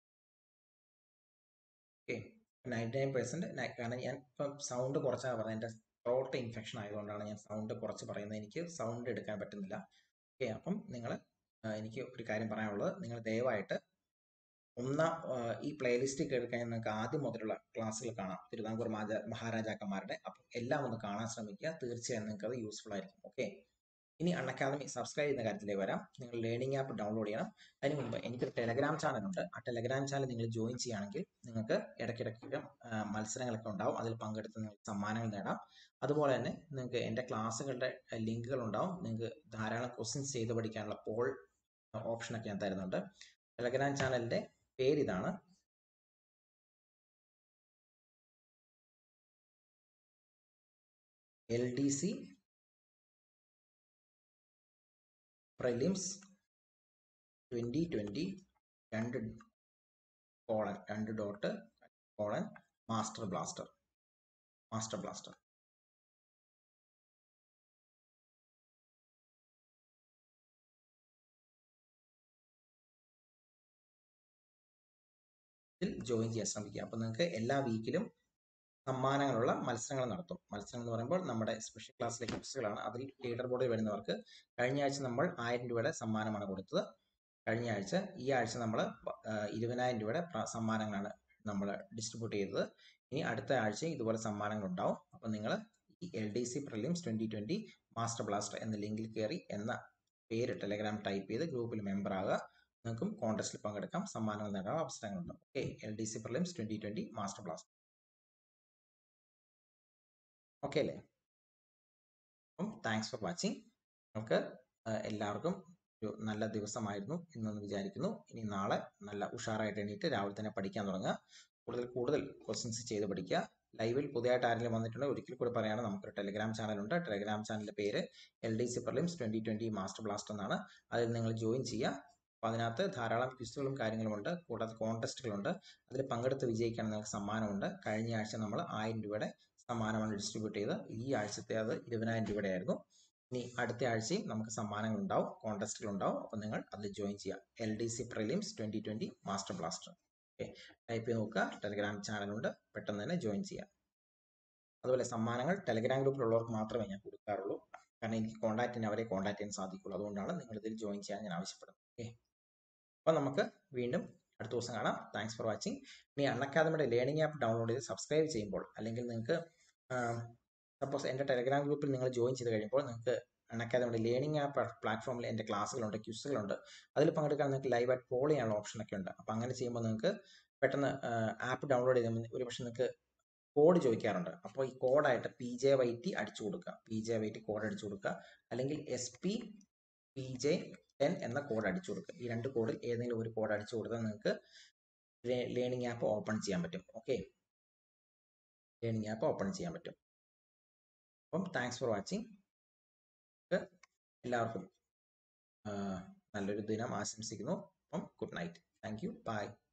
okay ninety nine percent കാരണം ഞാൻ ഇപ്പം സൗണ്ട് കുറച്ചാണ് പറഞ്ഞത് എൻ്റെ ത്രോട്ട് ഇൻഫെക്ഷൻ ആയതുകൊണ്ടാണ് ഞാൻ സൗണ്ട് കുറച്ച് പറയുന്നത് എനിക്ക് സൗണ്ട് എടുക്കാൻ പറ്റുന്നില്ല ഓക്കെ അപ്പം നിങ്ങൾ എനിക്ക് ഒരു കാര്യം പറയാനുള്ളത് നിങ്ങൾ ദയവായിട്ട് ഒന്നാം ഈ പ്ലേലിസ്റ്റ് കയറി കഴിഞ്ഞാൽ നിങ്ങൾക്ക് ആദ്യം മുതലുള്ള ക്ലാസ്സുകൾ കാണാം തിരുവിതാംകൂർ മാജ മഹാരാജാക്കന്മാരുടെ അപ്പം എല്ലാം ഒന്ന് കാണാൻ ശ്രമിക്കുക തീർച്ചയായും നിങ്ങൾക്ക് അത് യൂസ്ഫുൾ ആയിരിക്കും ഓക്കെ ഇനി അൺ അക്കാദമി സബ്സ്ക്രൈബ് ചെയ്യുന്ന കാര്യത്തിലേക്ക് വരാം നിങ്ങൾ ലേണിംഗ് ആപ്പ് ഡൗൺലോഡ് ചെയ്യണം അതിന് മുമ്പ് എനിക്കൊരു ടെലഗ്രാം ചാനൽ ഉണ്ട് ആ ടെലഗ്രാം ചാനൽ നിങ്ങൾ ജോയിൻ ചെയ്യുകയാണെങ്കിൽ നിങ്ങൾക്ക് ഇടയ്ക്കിടയ്ക്ക് മത്സരങ്ങളൊക്കെ ഉണ്ടാവും അതിൽ പങ്കെടുത്ത് നിങ്ങൾക്ക് സമ്മാനങ്ങൾ നേടാം അതുപോലെ തന്നെ നിങ്ങൾക്ക് എൻ്റെ ക്ലാസ്സുകളുടെ ലിങ്കുകൾ ഉണ്ടാവും നിങ്ങൾക്ക് ധാരാളം ക്വസ്റ്റ്യൻസ് ചെയ്ത് പഠിക്കാനുള്ള പോൾ ഓപ്ഷനൊക്കെ ഞാൻ തരുന്നുണ്ട് ടെലഗ്രാം ചാനലിൻ്റെ പേരിതാണ് L D C prelims twenty twenty രണ്ട് കോളൻ രണ്ട് dot colon master blaster master blaster ഇതിൽ ജോയിൻ ചെയ്യാൻ ശ്രമിക്കുക അപ്പോൾ നിങ്ങൾക്ക് എല്ലാ വീക്കിലും സമ്മാനങ്ങളുള്ള മത്സരങ്ങൾ നടത്തും മത്സരങ്ങൾ എന്ന് പറയുമ്പോൾ നമ്മുടെ സ്പെഷ്യൽ ക്ലാസ്സിലെ ക്വിസുകളാണ് അതിൽ ലീഡർ ബോർഡിൽ വരുന്നവർക്ക് കഴിഞ്ഞ ആഴ്ച നമ്മൾ ആയിരം രൂപയുടെ സമ്മാനമാണ് കൊടുത്തത് കഴിഞ്ഞ ആഴ്ച ഈ ആഴ്ച നമ്മൾ ഇരുപതിനായിരം രൂപയുടെ സമ്മാനങ്ങളാണ് നമ്മൾ ഡിസ്ട്രിബ്യൂട്ട് ചെയ്തത് ഇനി അടുത്ത ആഴ്ച ഇതുപോലെ സമ്മാനങ്ങൾ ഉണ്ടാവും അപ്പോൾ നിങ്ങൾ ഈ L D C prelims twenty twenty master blaster എന്ന ലിങ്കിൽ കയറി എന്ന പേര് ടെലഗ്രാം ടൈപ്പ് ചെയ്ത് ഗ്രൂപ്പിൽ മെമ്പർ ആകുക നിങ്ങൾക്കും കോൺടെസ്റ്റിൽ പങ്കെടുക്കാം സമ്മാനങ്ങൾ നേടാൻ അവസരങ്ങളുണ്ട് okay L D C prelims twenty twenty master blaster okay അല്ലേ അപ്പം താങ്ക്സ് ഫോർ വാച്ചിങ് നമുക്ക് എല്ലാവർക്കും ഒരു നല്ല ദിവസമായിരുന്നു എന്നെന്ന് വിചാരിക്കുന്നു ഇനി നാളെ നല്ല ഉഷാറായിട്ട് എണീറ്റ് രാവിലെ തന്നെ പഠിക്കാൻ തുടങ്ങുക കൂടുതൽ കൂടുതൽ ക്വസ്റ്റ്യൻസ് ചെയ്ത് പഠിക്കുക ലൈവിൽ പുതിയതായിട്ട് ആരെങ്കിലും വന്നിട്ടുണ്ടെങ്കിൽ ഒരിക്കൽ കൂടി പറയുകയാണ് നമുക്കൊരു ടെലിഗ്രാം ചാനലുണ്ട് ടെലിഗ്രാം ചാനലിൻ്റെ പേര് L D C prelims twenty twenty master blast എന്നാണ് അതിൽ നിങ്ങൾ ജോയിൻ ചെയ്യുക അപ്പോൾ അതിനകത്ത് ധാരാളം ക്വിസുകളും കാര്യങ്ങളുമുണ്ട് കൂടാതെ കോൺടെസ്റ്റുകളുണ്ട് അതിൽ പങ്കെടുത്ത് വിജയിക്കാൻ നിങ്ങൾക്ക് സമ്മാനമുണ്ട് കഴിഞ്ഞ ആഴ്ച നമ്മൾ ആയിരം രൂപയുടെ സമ്മാനമാണ് ഡിസ്ട്രിബ്യൂട്ട് ചെയ്ത് ഈ ആഴ്ചത്തെ അത് ഇരുപതിനായിരം രൂപയുടെ ആയിരുന്നു ഇനി അടുത്ത ആഴ്ചയും നമുക്ക് സമ്മാനങ്ങൾ ഉണ്ടാവും കോൺടെസ്റ്റുകൾ ഉണ്ടാവും അപ്പോൾ നിങ്ങൾ അതിൽ ജോയിൻ ചെയ്യുക L D C prelims twenty twenty master blaster okay type ചെയ്ത് നോക്കുക ടെലിഗ്രാം ചാനലുണ്ട് പെട്ടെന്ന് തന്നെ ജോയിൻ ചെയ്യുക അതുപോലെ സമ്മാനങ്ങൾ ടെലിഗ്രാം ഗ്രൂപ്പിലുള്ളവർക്ക് മാത്രമേ ഞാൻ കൊടുക്കാറുള്ളൂ കാരണം എനിക്ക് കോൺടാക്ട് ചെയ്യാൻ അവരെ കോൺടാക്ട് ചെയ്യാൻ സാധിക്കുള്ളൂ അതുകൊണ്ടാണ് നിങ്ങൾ ഇതിൽ ജോയിൻ ചെയ്യാൻ ഞാൻ ആവശ്യപ്പെടുന്നത് ഓക്കെ അപ്പോൾ നമുക്ക് വീണ്ടും അടുത്ത ദിവസം കാണാം താങ്ക്സ് ഫോർ വാച്ചിങ് ഇനി അൺ അക്കാദമിയുടെ ലേണിംഗ് ആപ്പ് ഡൗൺലോഡ് ചെയ്ത് സബ്സ്ക്രൈബ് ചെയ്യുമ്പോൾ അല്ലെങ്കിൽ നിങ്ങൾക്ക് സപ്പോസ് എൻ്റെ ടെലഗ്രാം ഗ്രൂപ്പിൽ നിങ്ങൾ ജോയിൻ ചെയ്ത് കഴിയുമ്പോൾ നിങ്ങൾക്ക് അൺ അക്കാദമിയുടെ ലേണിംഗ് ആപ്പ് പ്ലാറ്റ്ഫോമിൽ എൻ്റെ ക്ലാസ്സുകളുണ്ട് ക്യൂസുകളുണ്ട് അതിൽ പങ്കെടുക്കാൻ നിങ്ങൾക്ക് ലൈവായിട്ട് പോൾ ചെയ്യാനുള്ള ഓപ്ഷനൊക്കെ ഉണ്ട് അപ്പോൾ അങ്ങനെ ചെയ്യുമ്പോൾ നിങ്ങൾക്ക് പെട്ടെന്ന് ആപ്പ് ഡൗൺലോഡ് ചെയ്ത് ഒരു പക്ഷേ നിങ്ങൾക്ക് കോഡ് ചോദിക്കാറുണ്ട് അപ്പോൾ ഈ കോഡായിട്ട് പി ജെ വൈ ടി അടിച്ചു കൊടുക്കുക P J Y T code അടിച്ചു കൊടുക്കുക അല്ലെങ്കിൽ S P P J ten എന്ന കോഡ് അടിച്ചു കൊടുക്കുക ഈ രണ്ട് കോഡിൽ ഏതെങ്കിലും ഒരു കോഡ് അടിച്ചു കൊടുത്താൽ നിങ്ങൾക്ക് ലേണിംഗ് ആപ്പ് ഓപ്പൺ ചെയ്യാൻ പറ്റും ഓക്കെ ലേണിംഗ് ആപ്പ് ഓപ്പൺ ചെയ്യാൻ പറ്റും അപ്പം താങ്ക്സ് ഫോർ വാച്ചിങ് എല്ലാവർക്കും നല്ലൊരു ദിനം ആശംസിക്കുന്നു അപ്പം good night thank you by